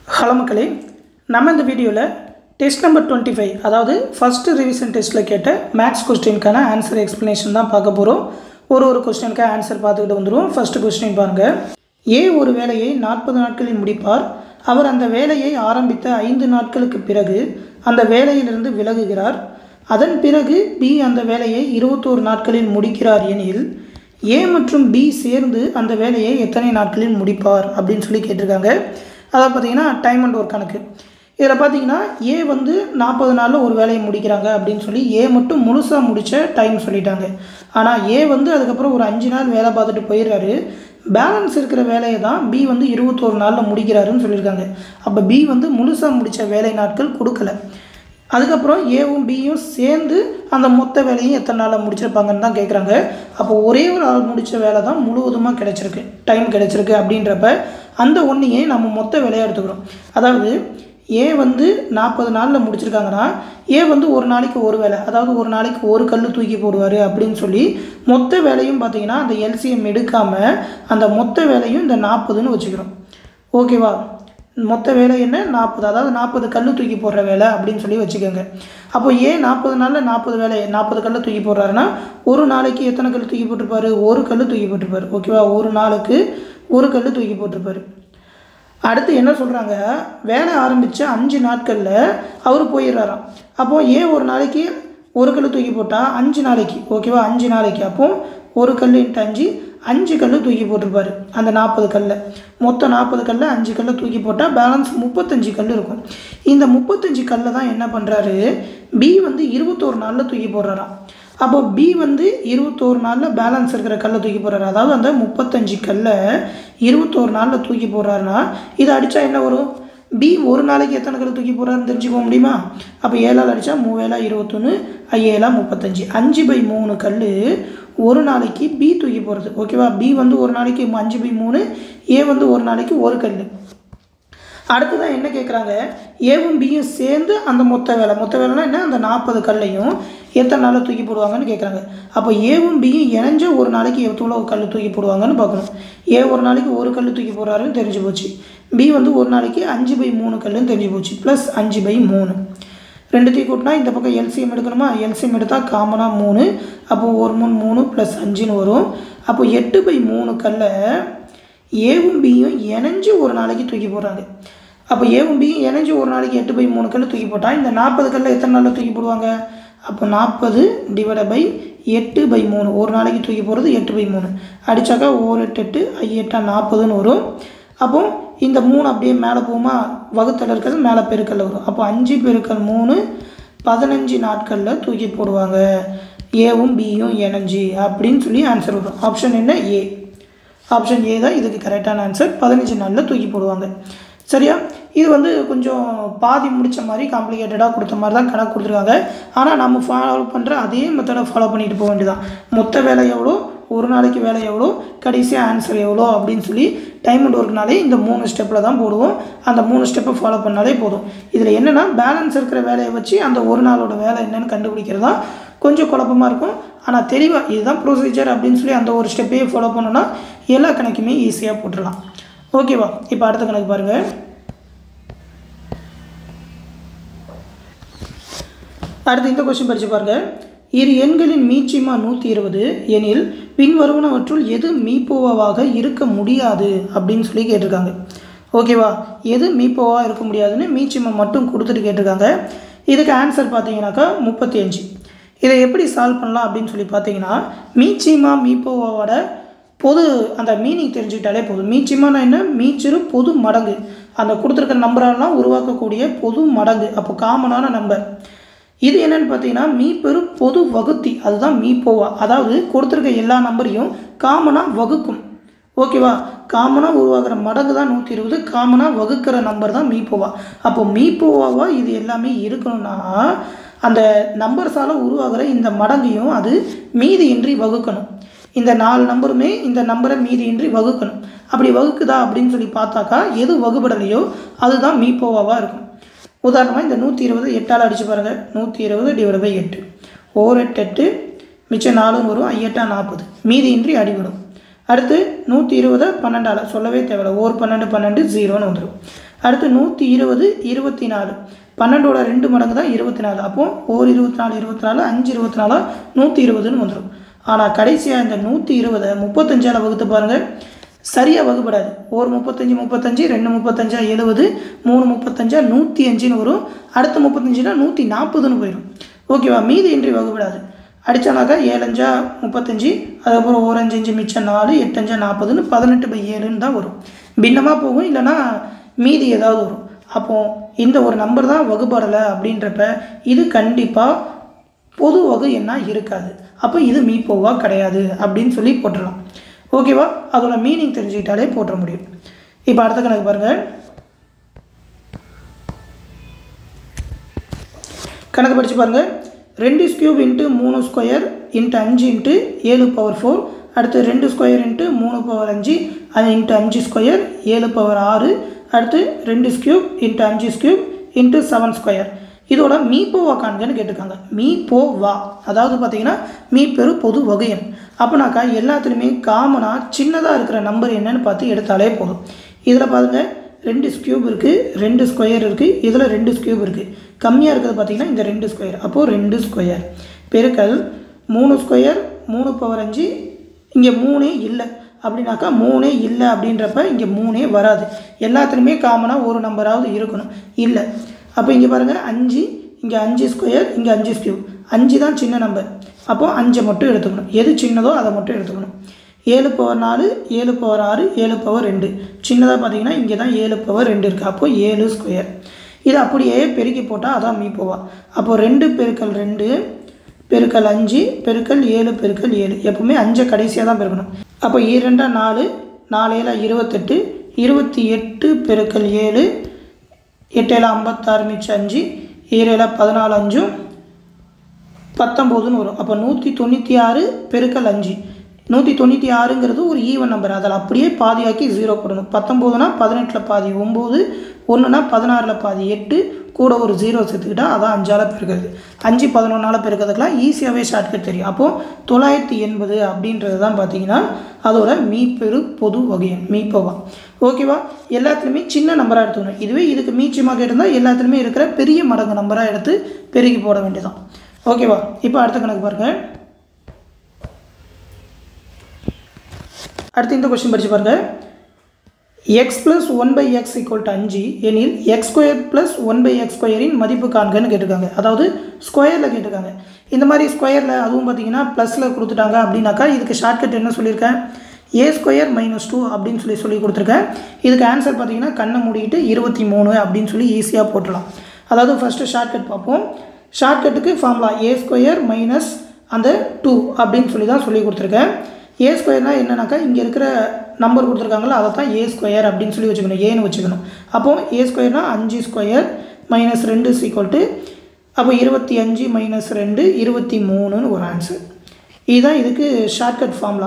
hello மக்களே நம்ம இந்த வீடியோவில் டெஸ்ட் நம்பர் டுவெண்ட்டி ஃபைவ் அதாவது ஃபஸ்ட்டு ரிவிஷன் டெஸ்ட்டில் கேட்ட மேக்ஸ் கொஸ்டினுக்கான ஆன்சர் எக்ஸ்ப்ளனேஷன் தான் பார்க்க போகிறோம் ஒரு ஒரு கொஸ்டினுக்கு ஆன்சர் பார்த்துக்கிட்டு வந்துடுவோம் ஃபஸ்ட்டு கொஸ்டின் பாருங்கள் ஏ ஒரு வேலையை நாற்பது நாட்களில் முடிப்பார் அவர் அந்த வேலையை ஆரம்பித்த ஐந்து நாட்களுக்கு பிறகு அந்த வேலையிலிருந்து விலகுகிறார் அதன் பிறகு பி அந்த வேலையை இருபத்தோரு நாட்களில் முடிக்கிறார் எனில் ஏ மற்றும் பி சேர்ந்து அந்த வேலையை எத்தனை நாட்களில் முடிப்பார் அப்படின்னு சொல்லி கேட்டிருக்காங்க அதாவது பார்த்தீங்கன்னா டைம் அண்ட் ஒர்க் கணக்கு இதில் பார்த்தீங்கன்னா ஏ வந்து நாற்பது நாளில் ஒரு வேலையை முடிக்கிறாங்க அப்படின்னு சொல்லி ஏ மட்டும் முழுசாக முடித்த டைம் சொல்லிட்டாங்க ஆனால் ஏ வந்து அதுக்கப்புறம் ஒரு அஞ்சு நாள் வேலை பார்த்துட்டு போயிடுறாரு பேலன்ஸ் இருக்கிற வேலையை தான் பி வந்து இருபத்தோரு நாளில் முடிக்கிறாருன்னு சொல்லியிருக்காங்க அப்போ பி வந்து முழுசாக முடித்த வேலை நாட்கள் கொடுக்கல அதுக்கப்புறம் ஏவும் பியும் சேர்ந்து அந்த மொத்த வேலையும் எத்தனை நாளில் முடிச்சிருப்பாங்கன்னு தான் கேட்குறாங்க அப்போ ஒரே ஒரு ஆள் முடித்த வேலை தான் முழுவதுமாக கிடைச்சிருக்கு டைம் கிடைச்சிருக்கு அப்படின்றப்ப அந்த ஒன்றையே நம்ம மொத்த வேலையாக எடுத்துக்கிறோம் அதாவது ஏ வந்து நாற்பது நாளில் முடிச்சிருக்காங்கன்னா ஏ வந்து ஒரு நாளைக்கு ஒரு வேலை அதாவது ஒரு நாளைக்கு ஒரு கல் தூக்கி போடுவார் அப்படின்னு சொல்லி மொத்த வேலையும் பார்த்தீங்கன்னா அந்த எல்சிஎம் எடுக்காமல் அந்த மொத்த வேலையும் இந்த நாற்பதுன்னு வச்சுக்கிறோம் ஓகேவா மொத்த வேலை என்ன நாற்பது அதாவது நாற்பது கல் தூக்கி போடுற வேலை அப்படின்னு சொல்லி வச்சுக்கோங்க அப்போ ஏன் நாற்பது நாளில் நாற்பது வேலை நாற்பது கல் தூக்கி போடுறாருன்னா ஒரு நாளைக்கு எத்தனை கல் தூக்கி போட்டிருப்பாரு ஒரு கல் தூக்கி போட்டிருப்பாரு ஓகேவா ஒரு நாளுக்கு ஒரு கல் தூக்கி போட்டிருப்பாரு அடுத்து என்ன சொல்கிறாங்க வேலை ஆரம்பித்த அஞ்சு நாட்களில் அவர் போயிடுறாராம் அப்போது ஏன் ஒரு நாளைக்கு ஒரு கல் தூக்கி போட்டால் அஞ்சு நாளைக்கு ஓகேவா அஞ்சு நாளைக்கு அப்போது ஒரு கல் இன்ட்டு அஞ்சு அஞ்சு கல் தூக்கி போட்டிருப்பாரு அந்த நாற்பது கல்லை மொத்தம் நாற்பது கல்லை அஞ்சு கல்லை தூக்கி போட்டால் பேலன்ஸ் முப்பத்தஞ்சு கல் இருக்கும் இந்த முப்பத்தஞ்சு கல்லை தான் என்ன பண்ணுறாரு பி வந்து இருபத்தோரு நாளில் தூக்கி போடுறாராம் அப்போ பி வந்து இருபத்தோரு நாளில் பேலன்ஸ் இருக்கிற கல்லை தூக்கி போடுறாரு அதாவது அந்த முப்பத்தஞ்சு கல்லை இருபத்தோரு நாளில் தூக்கி போடுறாருன்னா இதை அடித்தா என்ன வரும் பி ஒரு நாளைக்கு எத்தனை கல் தூக்கி போடுறாருன்னு தெரிஞ்சுக்க முடியுமா அப்போ ஏழால் அடித்தா மூவேலா இருபத்தொன்று ஐஏழா முப்பத்தஞ்சு அஞ்சு பை மூணு கல் ஒரு நாளைக்கு பி தூக்கி போடுறது ஓகேவா பி வந்து ஒரு நாளைக்கு அஞ்சு பை மூணு ஏ வந்து ஒரு நாளைக்கு ஒரு கல் அடுத்ததான் என்ன கேட்குறாங்க ஏவும் பியும் சேர்ந்து அந்த மொத்த வேலை மொத்த வேலைனா என்ன அந்த நாற்பது கல்லையும் எத்தனை நாளில் தூக்கி போடுவாங்கன்னு கேட்குறாங்க அப்போ ஏவும் பியும் இணைஞ்ச ஒரு நாளைக்கு எவ்வளோ கல் தூக்கி போடுவாங்கன்னு பார்க்கணும் ஏ ஒரு நாளைக்கு ஒரு கல் தூக்கி போடுறாருன்னு தெரிஞ்சு போச்சு பி வந்து ஒரு நாளைக்கு அஞ்சு பை மூணு கல்லுன்னு தெரிஞ்சு போச்சு ப்ளஸ் அஞ்சு பை மூணு ரெண்டுத்தையும் கூட்டினா இந்த பக்கம் எல்சிஎம் எடுக்கணுமா எல்சிஎம் எடுத்தால் காமனாக மூணு அப்போது ஒரு மூணு மூணு ப்ளஸ் அஞ்சுன்னு வரும் அப்போ எட்டு பை மூணு கல்லை ஏவும் பியும் இணைஞ்சு ஒரு நாளைக்கு தூக்கி போடுறாங்க அப்போ ஏவும் பியும் இணைஞ்சு ஒரு நாளைக்கு எட்டு பை மூணு கல் தூக்கி போட்டால் இந்த நாற்பது கல்ல எத்தனை நாளில் தூக்கி போடுவாங்க அப்போ நாற்பது டிவைட பை எட்டு பை மூணு ஒரு நாளைக்கு தூக்கி போடுறது எட்டு பை மூணு அடித்தாக்கா ஓர் எட்டு எட்டு ஐ எட்டா நாற்பதுன்னு வரும் அப்போ இந்த மூணு அப்படியே மேலே போகுமா வகுத்தல் இருக்கிறது மேலே பெருக்கல் வரும் அப்போ அஞ்சு பெருக்கல் மூணு பதினஞ்சு நாட்களில் தூக்கி போடுவாங்க ஏவும் பியும் இணைஞ்சி அப்படின்னு சொல்லி ஆன்சர் வரும் ஆப்ஷன் என்ன ஏ ஆப்ஷன் ஏ தான் இதுக்கு கரெக்டான ஆன்சர் பதினஞ்சு நாளில் தூக்கி போடுவாங்க சரியா இது வந்து கொஞ்சம் பாதி முடித்த மாதிரி காம்ப்ளிகேட்டடாக கொடுத்த மாதிரி தான் கணக்கு கொடுத்துருக்காங்க ஆனால் நம்ம ஃபாலோ பண்ணுற அதே மெத்தடை ஃபாலோ பண்ணிட்டு போக வேண்டியதான் மொத்த வேலை எவ்வளோ ஒரு நாளைக்கு வேலை எவ்வளோ கடைசியாக ஆன்சர் எவ்வளோ அப்படின்னு சொல்லி டைம் அண்ட் ஒர்க்னாலே இந்த மூணு ஸ்டெப்பில் தான் போடுவோம் அந்த மூணு ஸ்டெப்பை ஃபாலோ பண்ணாலே போதும் இதில் என்னென்னா பேலன்ஸ் இருக்கிற வேலையை வச்சு அந்த ஒரு நாளோட வேலை என்னென்னு கண்டுபிடிக்கிறது தான் கொஞ்சம் குழப்பமாக இருக்கும் ஆனால் தெளிவாக இதுதான் ப்ரொசீஜர் அப்படின்னு சொல்லி அந்த ஒரு ஸ்டெப்பையே ஃபாலோ பண்ணோன்னா எல்லா கணக்குமே ஈஸியாக போட்டுடலாம் ஓகேவா இப்போ அடுத்த கணக்கு பாருங்கள் அடுத்து இந்த கொஸ்டின் படித்து பாருங்கள் இரு எண்களின் மீச்சிமா நூற்றி இருபது எனில் பின்வருவனவற்றுள் எது மீப்போவாக இருக்க முடியாது அப்படின்னு சொல்லி கேட்டிருக்காங்க ஓகேவா எது மீப்போவாக இருக்க முடியாதுன்னு மீச்சிமா மட்டும் கொடுத்துட்டு கேட்டிருக்காங்க இதுக்கு ஆன்சர் பார்த்தீங்கன்னாக்கா முப்பத்தி அஞ்சு இதை எப்படி சால்வ் பண்ணலாம் அப்படின்னு சொல்லி பார்த்தீங்கன்னா மீச்சிமா மீப்போவாவோட பொது அந்த மீனிங் தெரிஞ்சுக்கிட்டாலே போதும் மீச்சிமானா என்ன மீச்சிறு பொது மடங்கு அந்த கொடுத்துருக்க நம்பரெல்லாம் உருவாக்கக்கூடிய பொது மடங்கு அப்போ காமனான நம்பர் இது என்னென்னு பார்த்தீங்கன்னா மீ பெரும் பொது வகுத்தி அதுதான் மீ போவா அதாவது கொடுத்துருக்க எல்லா நம்பரையும் காமனாக வகுக்கும் ஓகேவா காமனாக உருவாகிற மடங்கு தான் நூற்றி இருபது காமனாக வகுக்கிற நம்பர் தான் மீ போவா அப்போ மீ போவாவா இது எல்லாமே இருக்கணும்னா அந்த நம்பர்ஸால் உருவாகிற இந்த மடங்கையும் அது மீதியின்றி வகுக்கணும் இந்த நாலு நம்பருமே இந்த நம்பரை மீதியின்றி வகுக்கணும் அப்படி வகுக்குதா அப்படின்னு சொல்லி பார்த்தாக்கா எது வகுபடலையோ அதுதான் மீ போவாவாக இருக்கும் உதாரணமாக இந்த நூற்றி இருபது எட்டால் அடித்து பாருங்கள் நூற்றி இருபது டிவைட் பை எட்டு ஓர் எட்டு எட்டு மிச்சம் நாலும் வரும் ஐயெட்டா நாற்பது மீதியின்றி அடிவிடும் அடுத்து நூற்றி இருபதை பன்னெண்டால் சொல்லவே தேவையில்ல ஓர் பன்னெண்டு பன்னெண்டு ஜீரோன்னு வந்துடும் அடுத்து நூற்றி இருபது இருபத்தி நாலு பன்னெண்டோட ரெண்டு மடங்கு தான் இருபத்தி நாலு அப்போது ஒரு இருபத்தி நாலு இருபத்தி நாலு அஞ்சு இருபத்தி நாலா நூற்றி இருபதுன்னு வந்துடும் ஆனால் கடைசியாக இந்த நூற்றி இருபதை முப்பத்தஞ்சால் வகுத்து பாருங்கள் சரியாக வகுப்படாது ஒரு முப்பத்தஞ்சு முப்பத்தஞ்சு ரெண்டு முப்பத்தஞ்சா எழுபது மூணு முப்பத்தஞ்சா நூற்றி அஞ்சுன்னு வரும் அடுத்த முப்பத்தஞ்சுனா நூற்றி நாற்பதுன்னு போயிடும் ஓகேவா மீதி இன்றி வகுப்படாது அடித்தானாக்கா ஏழஞ்சா முப்பத்தஞ்சு அதுக்கப்புறம் ஒரு அஞ்சு அஞ்சு மிச்சம் நாலு எட்டஞ்சா நாற்பதுன்னு பதினெட்டு பை ஏழுன்னு தான் வரும் பின்னமாக போகும் இல்லைன்னா மீதி ஏதாவது வரும் அப்போது இந்த ஒரு நம்பர் தான் வகுப்படலை அப்படின்றப்ப இது கண்டிப்பாக பொது வகு என்ன இருக்காது அப்போ இது மீப்போவா கிடையாது அப்படின்னு சொல்லி போட்டுடலாம் ஓகேவா அதோட மீனிங் தெரிஞ்சுக்கிட்டாலே போட்டுற முடியும் இப்போ அடுத்த கணக்கு பாருங்கள் கணக்கு படித்து பாருங்கள் ரெண்டு ஸ்கியூப் இன்ட்டு மூணு ஸ்கொயர் இன்ட்டு அஞ்சு இன்ட்டு ஏழு பவர் ஃபோர் அடுத்து ரெண்டு ஸ்கொயர் இன்ட்டு மூணு பவர் அஞ்சு அது இன்ட்டு அஞ்சு ஸ்கொயர் ஏழு பவர் ஆறு அடுத்து ரெண்டு ஸ்கியூப் இன்ட்டு அஞ்சு ஸ்கியூப் இன்ட்டு செவன் ஸ்கொயர் இதோட மீ போவா காண்கன்னு கேட்டிருக்காங்க மீ போ வா அதாவது பார்த்தீங்கன்னா மீ பெரு பொது வகையன் அப்போனாக்கா எல்லாத்துலேயுமே காமனாக சின்னதாக இருக்கிற நம்பர் என்னன்னு பார்த்து எடுத்தாலே போதும் இதில் பாருங்கள் ரெண்டு ஸ்கியூப் இருக்குது ரெண்டு ஸ்கொயர் இருக்குது இதில் ரெண்டு ஸ்கியூப் இருக்குது கம்மியாக இருக்கிறது பார்த்தீங்கன்னா இந்த ரெண்டு ஸ்கொயர் அப்போது ரெண்டு ஸ்கொயர் பெருக்கல் மூணு ஸ்கொயர் மூணு பவர் அஞ்சு இங்கே மூணே இல்லை அப்படின்னாக்கா மூணே இல்லை அப்படின்றப்ப இங்கே மூணே வராது எல்லாத்துலேயுமே காமனாக ஒரு நம்பராவது இருக்கணும் இல்லை அப்போ இங்கே பாருங்கள் அஞ்சு இங்கே அஞ்சு ஸ்கொயர் இங்கே அஞ்சு ஸ்கியூப் அஞ்சு தான் சின்ன நம்பர் அப்போது அஞ்சை மட்டும் எடுத்துக்கணும் எது சின்னதோ அதை மட்டும் எடுத்துக்கணும் ஏழு பவர் நாலு ஏழு பவர் ஆறு ஏழு பவர் ரெண்டு சின்னதாக பார்த்தீங்கன்னா இங்கே தான் ஏழு பவர் ரெண்டு இருக்குது அப்போது ஏழு ஸ்கொயர் இது அப்படியே பெருக்கி போட்டால் அதான் மீ போவா அப்போது ரெண்டு பெருக்கல் ரெண்டு பெருக்கல் அஞ்சு பெருக்கல் ஏழு பெருக்கல் ஏழு எப்பவுமே அஞ்சை கடைசியாக தான் பெருக்கணும் அப்போ இரண்டா நாலு நாலு ஏழா இருபத்தெட்டு இருபத்தி எட்டு பெருக்கல் ஏழு எட்டேழா ஐம்பத்தாறு மிச்சம் அஞ்சு ஈரேழா பதினாலு அஞ்சும் பத்தொம்போதுன்னு வரும் அப்போ நூற்றி தொண்ணூற்றி ஆறு பெருக்கல் அஞ்சு நூற்றி தொண்ணூற்றி ஆறுங்கிறது ஒரு ஈவன் நம்பர் அதில் அப்படியே பாதியாக்கி ஜீரோ போடணும் பத்தொம்போதுனா பதினெட்டில் பாதி ஒம்பது ஒன்றுனா பதினாறில் பாதி எட்டு கூட ஒரு ஜீரோ சேர்த்துக்கிட்டா அதான் அஞ்சால் பெருக்கிறது அஞ்சு பதினொன்றால் பெருக்கிறதுக்கெலாம் ஈஸியாகவே ஷார்ட்கட் தெரியும் அப்போது தொள்ளாயிரத்தி எண்பது அப்படின்றது தான் பார்த்தீங்கன்னா அதோட மீப்பெரு பொது வகையன் மீப்பவா ஓகேவா எல்லாத்துலேயுமே சின்ன நம்பராக எடுத்துக்கணும் இதுவே இதுக்கு மீச்சமாக கேட்டிருந்தால் எல்லாத்துலேயுமே இருக்கிற பெரிய மடங்கு நம்பராக எடுத்து பெருகி போட வேண்டியதான் ஓகேவா இப்போ அடுத்த கணக்கு பாருங்கள் அடுத்து இந்த கொஸ்டின் படித்து பாருங்கள் x plus one by x equal to அஞ்சு எனில் x square plus one by x ஸ்கொயரின் மதிப்பு காண்கன்னு கேட்டிருக்காங்க அதாவது ஸ்கொயரில் கேட்டிருக்காங்க இந்த மாதிரி ஸ்கொயரில் அதுவும் பார்த்தீங்கன்னா ப்ளஸில் கொடுத்துட்டாங்க அப்படின்னாக்கா இதுக்கு ஷார்ட்கட் என்ன சொல்லியிருக்கேன் ஏ ஸ்கொயர் மைனஸ் டூ அப்படின்னு சொல்லி சொல்லி கொடுத்துருக்கேன் இதுக்கு ஆன்சர் பார்த்தீங்கன்னா கண்ணை மூடிட்டு இருபத்தி மூணு அப்படின்னு சொல்லி ஈஸியாக போட்டுடலாம் அதாவது ஃபஸ்ட்டு ஷார்ட்கட் பார்ப்போம் ஷார்ட்கட்டுக்கு ஃபார்முலா ஏ ஸ்கொயர் மைனஸ் அந்த டூ அப்படின்னு சொல்லி தான் சொல்லி கொடுத்துருக்கேன் ஏ ஸ்கொயர்னால் என்னன்னாக்கா இங்கே இருக்கிற நம்பர் கொடுத்துருக்காங்களோ அதை தான் ஏ ஸ்கொயர் அப்படின்னு சொல்லி வச்சுக்கணும் ஏன்னு வச்சுக்கணும் அப்போது ஏ ஸ்கொயர்னால் அஞ்சு ஸ்கொயர் மைனஸ் ரெண்டு சீக்வல் டு அப்போ இருபத்தி அஞ்சு மைனஸ் ரெண்டு இருபத்தி மூணுன்னு ஒரு ஆன்சர் இதுதான் இதுக்கு ஷார்ட்கட் ஃபார்முலா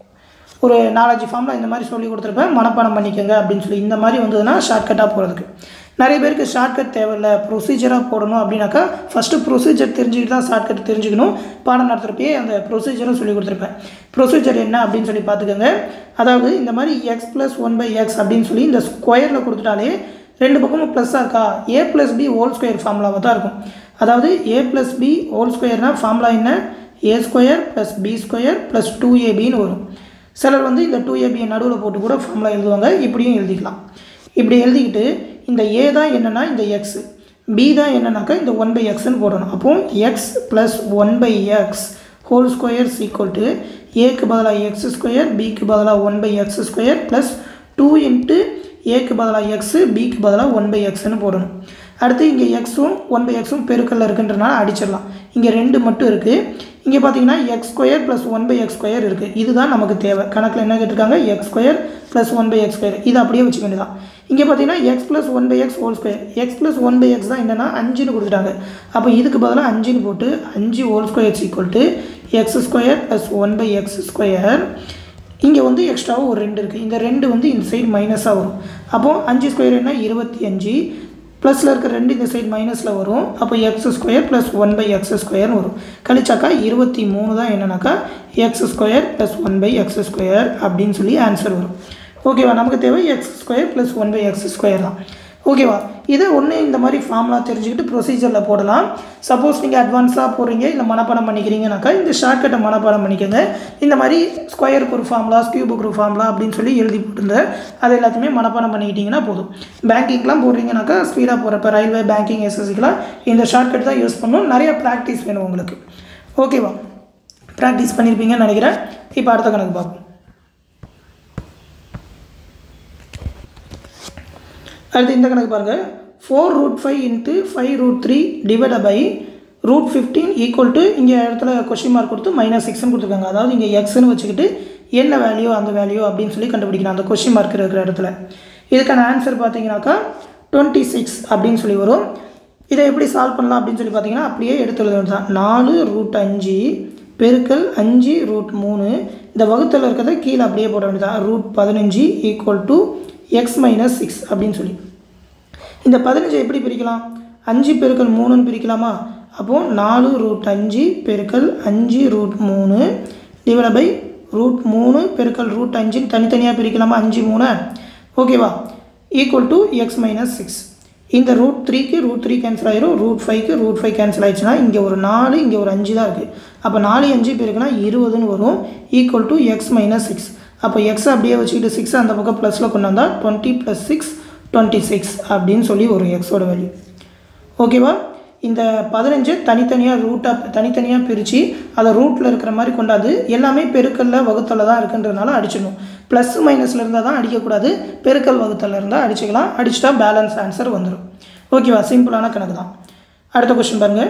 ஒரு நாலஞ்சு ஃபார்முலா இந்த மாதிரி சொல்லி கொடுத்துருப்பேன் மனப்பாடம் பண்ணிக்கோங்க அப்படின்னு சொல்லி இந்த மாதிரி வந்ததுன்னா ஷார்ட்கட்டாக போகிறதுக்கு நிறைய பேருக்கு ஷார்ட்கட் தேவையில்ல ப்ரொசீஜராக போடணும் அப்படின்னாக்கா ஃபஸ்ட்டு ப்ரொசீஜர் தெரிஞ்சுக்கிட்டு தான் ஷார்ட்கட் தெரிஞ்சுக்கணும் பாடம் நடத்துகிறப்பயே அந்த ப்ரொசீஜரும் சொல்லி கொடுத்துருப்பேன் ப்ரொசீஜர் என்ன அப்படின்னு சொல்லி பார்த்துக்கோங்க அதாவது இந்த மாதிரி x plus one by x அப்படின்னு சொல்லி இந்த ஸ்கொயரில் கொடுத்துட்டாலே ரெண்டு பக்கமும் ப்ளஸ்ஸாக இருக்கா a plus b whole square ஃபார்முலாவாக தான் இருக்கும் அதாவது ஏ ப்ளஸ் பி ஹோல் ஸ்கொயர்னால் ஃபார்முலா என்ன a square plus b square plus two ஏபின்னு வரும் சிலர் வந்து இந்த டூ ஏபியை நடுவில் போட்டு கூட ஃபார்முலா எழுதுவாங்க இப்படியும் எழுதிக்கலாம் இப்படி எழுதிக்கிட்டு இந்த ஏ தான் என்னென்னா இந்த எக்ஸ் பி தான் என்னன்னாக்கா இந்த ஒன் பை எக்ஸ்ன்னு போடணும் அப்போது x plus one by x whole square equal to ஏக்கு பதிலாக எக்ஸ் ஸ்கொயர் பிக்கு பதிலாக one by x square plus two into ஏக்கு பதிலாக எக்ஸு பிக்கு பதிலாக ஒன் பை எக்ஸ்னு போடணும் அடுத்து இங்கே எக்ஸும் ஒன் பை எக்ஸும் பெருக்கல்ல இருக்குன்றனால அடிச்சிடலாம் இங்கே ரெண்டு மட்டும் இருக்குது இங்கே பார்த்தீங்கன்னா x square plus one by x square இருக்குது இதுதான் நமக்கு தேவை கணக்கில் என்ன கேட்டிருக்காங்க x square plus one by x square இது அப்படியே வச்சுக்க வேண்டியதான் இங்கே பார்த்தீங்கன்னா x plus one by x whole square x plus one by x தான் என்னென்னா அஞ்சுன்னு கொடுத்துட்டாங்க அப்போ இதுக்கு பதிலாக அஞ்சுன்னு போட்டு அஞ்சு whole square equal to x square plus one by x square இங்கே வந்து எக்ஸ்ட்ராவும் ஒரு ரெண்டு இருக்குது இந்த ரெண்டு வந்து இந்த சைடு மைனஸாக வரும் அப்போது அஞ்சு ஸ்கொயர் என்ன இருபத்தி அஞ்சு ப்ளஸில் இருக்க ரெண்டு இந்த சைடு மைனஸில் வரும் அப்போ x square plus one by x ஸ்கொயர்னு வரும் கழிச்சாக்கா இருபத்தி மூணு தான் என்னன்னாக்கா x square plus one by x square அப்படின்னு சொல்லி ஆன்சர் வரும் ஓகேவா நமக்கு தேவை x square plus one by x square தான் ஓகேவா இதை ஒன்று இந்த மாதிரி ஃபார்ம்லாம் தெரிஞ்சுக்கிட்டு ப்ரொசீஜரில் போடலாம் சப்போஸ் நீங்கள் அட்வான்ஸாக போடுறீங்க இல்லை மனப்பாடம் பண்ணிக்கிறீங்கனாக்கா இந்த ஷார்ட்கட்டை மனப்பாடம் பண்ணிக்கோங்க இந்த மாதிரி ஸ்கொயருக்கு ஒரு ஃபார்முலா கியூபுக்கு ஒரு ஃபார்முலா அப்படின்னு சொல்லி எழுதி போட்டுருந்தேன் அது எல்லாத்தையுமே மனப்பாடம் பண்ணிக்கிட்டிங்கன்னா போதும் பேங்கிங்லாம் போடுறீங்கனாக்கா ஸ்பீடாக போகிறப்ப ரயில்வே பேங்கிங் எஸ்எஸ்சிக்கெலாம் இந்த ஷார்ட்கட் தான் யூஸ் பண்ணணும் நிறைய ப்ராக்டிஸ் வேணும் உங்களுக்கு ஓகேவா ப்ராக்டிஸ் பண்ணியிருப்பீங்கன்னு நினைக்கிறேன் இப்போ அடுத்த கணக்கு பார்ப்போம் அடுத்து இந்த கணக்கு பாருங்கள் four root five into five root three divide by root fifteen equal to இங்கே இடத்துல கொஸ்டின் மார்க் கொடுத்து மைனஸ் சிக்ஸ்னு கொடுத்துருக்காங்க அதாவது இங்கே எக்ஸ்னு வச்சுக்கிட்டு என்ன வேல்யூ அந்த வேல்யூ அப்படின்னு சொல்லி கண்டுபிடிக்கணும் அந்த கொஸ்டின் மார்க் இருக்கிற இடத்துல இதுக்கான ஆன்சர் பார்த்தீங்கன்னாக்கா டுவெண்ட்டி சிக்ஸ் அப்படின்னு சொல்லி வரும் இதை எப்படி சால்வ் பண்ணலாம் அப்படின்னு சொல்லி பார்த்தீங்கன்னா அப்படியே எடுத்து எழுத தான் நாலு ரூட் அஞ்சு பெருக்கல் அஞ்சு ரூட் மூணு இந்த வகுத்தில் இருக்கிறத கீழே அப்படியே போட வேண்டியதான் ரூட் பதினஞ்சு equal to x minus six அப்படின்னு சொல்லி இந்த பதினஞ்சை எப்படி பிரிக்கலாம் அஞ்சு பெருக்கல் மூணுன்னு பிரிக்கலாமா அப்போது நாலு ரூட் அஞ்சு பெருக்கல் அஞ்சு ரூட் மூணு டிவைட் பை ரூட் மூணு பெருக்கல் ரூட் அஞ்சுன்னு தனித்தனியாக பிரிக்கலாமா அஞ்சு மூணு ஓகேவா equal to x minus six இந்த ரூட் த்ரீக்கு ரூட் த்ரீ கேன்சல் ஆயிரும் ரூட் ஃபைவ்க்கு ரூட் ஃபைவ் கேன்சல் ஆயிடுச்சுன்னா இங்கே ஒரு நாலு இங்கே ஒரு அஞ்சு தான் இருக்குது அப்போ நாலு அஞ்சு பேருக்குன்னா இருபதுன்னு வரும் equal to x minus six அப்போ எக்ஸ் அப்படியே வச்சுக்கிட்டு சிக்ஸ் அந்த பக்கம் ப்ளஸில் கொண்டு வந்தால் twenty plus six twenty six அப்படின்னு சொல்லி ஒரு எக்ஸோட வேல்யூ ஓகேவா இந்த பதினஞ்சு தனித்தனியாக ரூட்டாக தனித்தனியாக பிரித்து அதை ரூட்டில் இருக்கிற மாதிரி கொண்டாந்து எல்லாமே பெருக்கல்ல வகுத்தலில் தான் இருக்குன்றதுனால அடிச்சிடணும் ப்ளஸ் மைனஸில் இருந்தால் தான் அடிக்கக்கூடாது பெருக்கல் வகுத்தலில் இருந்தால் அடிச்சுக்கலாம் அடிச்சிட்டா பேலன்ஸ் ஆன்சர் வந்துடும் ஓகேவா சிம்பிளான கணக்கு தான் அடுத்த கொஸ்டின் பாருங்கள்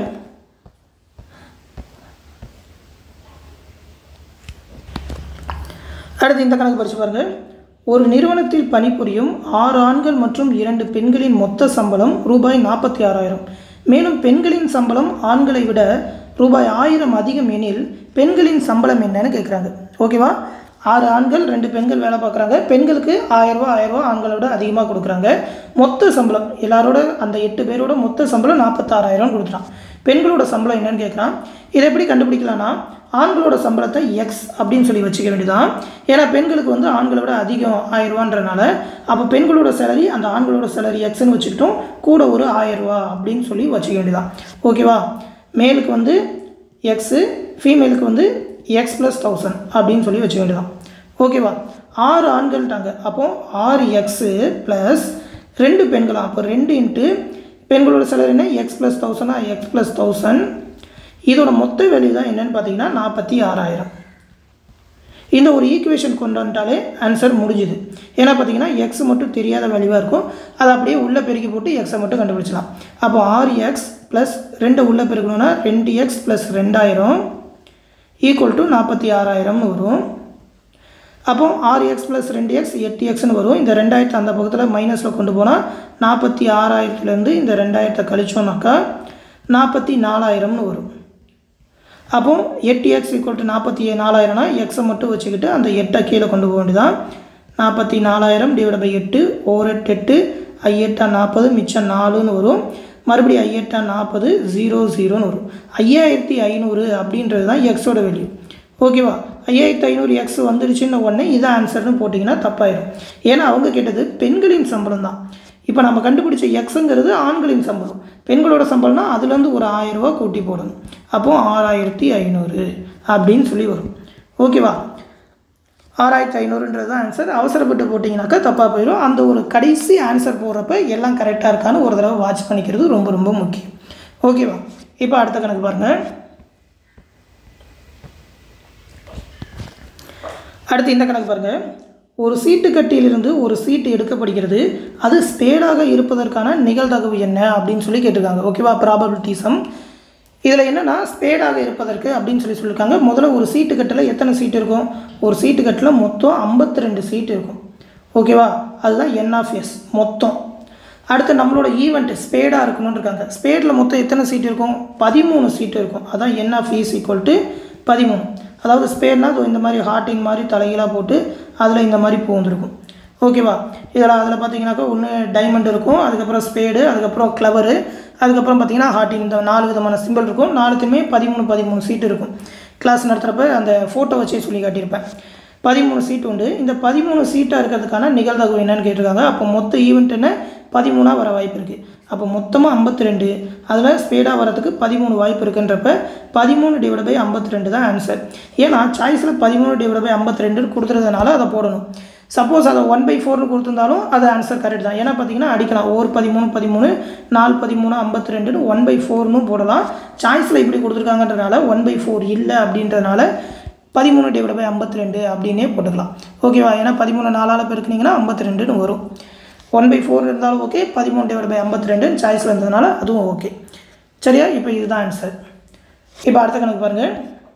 அடுத்து இந்த கணக்கு படித்து பாருங்கள் ஒரு நிறுவனத்தில் பணிபுரியும் ஆறு ஆண்கள் மற்றும் இரண்டு பெண்களின் மொத்த சம்பளம் ரூபாய் நாற்பத்தி ஆறாயிரம் மேலும் பெண்களின் சம்பளம் ஆண்களை விட ரூபாய் ஆயிரம் அதிகம் எனில் பெண்களின் சம்பளம் என்னன்னு கேட்குறாங்க ஓகேவா ஆறு ஆண்கள் ரெண்டு பெண்கள் வேலை பார்க்குறாங்க பெண்களுக்கு ஆயிரரூபா ஆயிரரூபா ஆண்களை விட அதிகமாக கொடுக்குறாங்க மொத்த சம்பளம் எல்லாரோட அந்த எட்டு பேரோட மொத்த சம்பளம் நாற்பத்தாறாயிரம் கொடுத்துட்டான் பெண்களோட சம்பளம் என்னன்னு கேட்குறான் இதை எப்படி கண்டுபிடிக்கலாம்னா ஆண்களோட சம்பளத்தை எக்ஸ் அப்படின்னு சொல்லி வச்சுக்க வேண்டியதான் ஏன்னா பெண்களுக்கு வந்து ஆண்களை விட அதிகம் ஆயிரரூவான்றனால அப்போ பெண்களோட சேலரி அந்த ஆண்களோட சேலரி எக்ஸ்ன்னு வச்சுக்கிட்டோம் கூட ஒரு ஆயிரரூவா அப்படின்னு சொல்லி வச்சுக்க வேண்டியதான் ஓகேவா மேலுக்கு வந்து எக்ஸு ஃபீமேலுக்கு வந்து எக்ஸ் ப்ளஸ் தௌசண்ட் அப்படின்னு சொல்லி வச்சுக்க வேண்டியதான் ஓகேவா ஆறு ஆண்கள்ட்டாங்க அப்போது ஆறு எக்ஸு ப்ளஸ் ரெண்டு பெண்களா அப்போ ரெண்டு இன்ட்டு பெண்களோட சேலரி என்ன எக்ஸ் ப்ளஸ் தௌசண்டா எக்ஸ் ப்ளஸ் தௌசண்ட் இதோட மொத்த வேல்யூ தான் என்னென்னு பார்த்தீங்கன்னா நாற்பத்தி ஆறாயிரம் இந்த ஒரு ஈக்குவேஷன் கொண்டு வந்துட்டாலே ஆன்சர் முடிஞ்சுது ஏன்னா பார்த்தீங்கன்னா எக்ஸ் மட்டும் தெரியாத வேல்யூவாக இருக்கும் அதை அப்படியே உள்ளே பெருக்கி போட்டு எக்ஸை மட்டும் கண்டுபிடிச்சலாம் அப்போ ஆறு எக்ஸ் ப்ளஸ் ரெண்டு உள்ளே பெருக்கணும்னா ரெண்டு எக்ஸ் ப்ளஸ் ரெண்டாயிரம் ஈக்குவல் டு நாற்பத்தி ஆறாயிரம்னு வரும் அப்போ ஆறு எக்ஸ் ப்ளஸ் ரெண்டு எக்ஸ் எட்டு எக்ஸ்னு வரும் இந்த ரெண்டாயிரத்தை அந்த பக்கத்தில் மைனஸில் கொண்டு போனால் நாற்பத்தி ஆறாயிரத்துலேருந்து இந்த ரெண்டாயிரத்தை கழிச்சோம்னாக்கா நாற்பத்தி நாலாயிரம்னு வரும் அப்போ எட்டு எக்ஸ் ஈக்குவல் டு நாற்பத்தி நாலாயிரம்னா எக்ஸை மட்டும் வச்சுக்கிட்டு அந்த எட்டை கீழே கொண்டு போக வேண்டியதான் நாற்பத்தி நாலாயிரம் டிவைட் பை எட்டு ஓர் எட்டு எட்டு ஐயெட்டா நாற்பது மிச்சம் நாலுன்னு வரும் மறுபடியும் ஐயெட்டா நாற்பது ஜீரோ ஜீரோன்னு வரும் ஐயாயிரத்தி ஐநூறு அப்படின்றது தான் எக்ஸோட வேல்யூ ஓகேவா ஐயாயிரத்தி ஐநூறு எக்ஸ் வந்துடுச்சுன்னு உடனே இதான் ஆன்சர்னு போட்டிங்கன்னா தப்பாயிடும் ஏன்னா அவங்க கேட்டது பெண்களின் சம்பளம் தான் இப்போ நம்ம கண்டுபிடிச்ச எக்ஸுங்கிறது ஆண்களின் சம்பளம் பெண்களோட சம்பளம்னா அதுலேருந்து ஒரு ஆயிரரூவா கூட்டி போடணும் அப்போது ஆறாயிரத்தி ஐநூறு அப்படின்னு சொல்லி வரும் ஓகேவா ஆறாயிரத்தி ஐநூறுன்றது தான் ஆன்சர் அவசரப்பட்டு போட்டிங்கனாக்கா தப்பாக போயிடும் அந்த ஒரு கடைசி ஆன்சர் போடுறப்ப எல்லாம் கரெக்டாக இருக்கான்னு ஒரு தடவை வாட்ச் பண்ணிக்கிறது ரொம்ப ரொம்ப முக்கியம் ஓகேவா இப்போ அடுத்த கணக்கு பாருங்கள் அடுத்து இந்த கணக்கு பாருங்கள் ஒரு சீட்டு கட்டியிலிருந்து ஒரு சீட்டு எடுக்கப்படுகிறது அது ஸ்பேடாக இருப்பதற்கான நிகழ்தகவு என்ன அப்படின்னு சொல்லி கேட்டிருக்காங்க ஓகேவா ப்ராபபிலிட்டிசம் இதில் என்னென்னா ஸ்பேடாக இருப்பதற்கு அப்படின்னு சொல்லி சொல்லியிருக்காங்க முதல்ல ஒரு சீட்டு கட்டில் எத்தனை சீட்டு இருக்கும் ஒரு சீட்டு கட்டில் மொத்தம் ஐம்பத்தி ரெண்டு சீட்டு இருக்கும் ஓகேவா அதுதான் என் ஆஃப் எஸ் மொத்தம் அடுத்து நம்மளோட ஈவெண்ட் ஸ்பேடாக இருக்கணும்னு இருக்காங்க ஸ்பேடில் மொத்தம் எத்தனை சீட்டு இருக்கும் பதிமூணு சீட்டு இருக்கும் அதான் n of is equal to பதிமூணு அதாவது ஸ்பேர்னா இந்த மாதிரி ஹார்ட்டின் மாதிரி தலைகீழாக போட்டு அதில் இந்த மாதிரி பூ வந்துருக்கும் ஓகேவா இதில் அதில் பார்த்தீங்கன்னாக்கா ஒன்று டைமண்ட் இருக்கும் அதுக்கப்புறம் ஸ்பேடு அதுக்கப்புறம் கிளவரு அதுக்கப்புறம் பார்த்தீங்கன்னா ஹார்ட்டின் இந்த நாலு விதமான சிம்பிள் இருக்கும் நாலுத்துலேயுமே பதிமூணு பதிமூணு சீட்டு இருக்கும் கிளாஸ் நடத்துகிறப்ப அந்த ஃபோட்டோ வச்சே சொல்லி காட்டியிருப்பேன் பதிமூணு சீட் உண்டு இந்த பதிமூணு சீட்டாக இருக்கிறதுக்கான நிகழ்தகவு என்னன்னு கேட்டிருக்காங்க அப்போ மொத்த ஈவெண்ட் என்ன பதிமூணாக வர வாய்ப்பு இருக்குது அப்போ மொத்தமாக ஐம்பத்தி ரெண்டு அதில் ஸ்பீடாக வரதுக்கு பதிமூணு வாய்ப்பு இருக்குன்றப்ப பதிமூணு டிவைட் பை ஐம்பத்தி ரெண்டு தான் ஆன்சர் ஏன்னா சாய்ஸில் பதிமூணு டிவைட் பை ஐம்பத்தி ரெண்டுன்னு கொடுத்துறதுனால அதை போடணும் சப்போஸ் அதை ஒன் பை ஃபோர்னு கொடுத்துருந்தாலும் அது ஆன்சர் கரெக்ட் தான் ஏன்னா பார்த்தீங்கன்னா அடிக்கலாம் ஒரு பதிமூணு பதிமூணு நாலு பதிமூணு ஐம்பத்தி ரெண்டுன்னு ஒன் பை ஃபோர்னு போடலாம் சாய்ஸில் இப்படி கொடுத்துருக்காங்கன்றனால ஒன் பை ஃபோர் இல்லை அப்படின்றதுனால பதிமூணு டிவைட் பை ஐம்பத்தி ரெண்டு அப்படின்னே போட்டுக்கலாம் ஓகேவா ஏன்னா பதிமூணு நாலால் பெருக்குனிங்கன்னா ஐம்பத்தி ரெண்டுன்னு வரும் ஒன் பை ஃபோர் இருந்தாலும் ஓகே பதிமூணு டிவைட் பை ஐம்பத்தி ரெண்டு சாய்ஸில் இருந்ததுனால அதுவும் ஓகே சரியா இப்போ இதுதான் ஆன்சர் இப்போ அடுத்த கணக்கு பாருங்கள்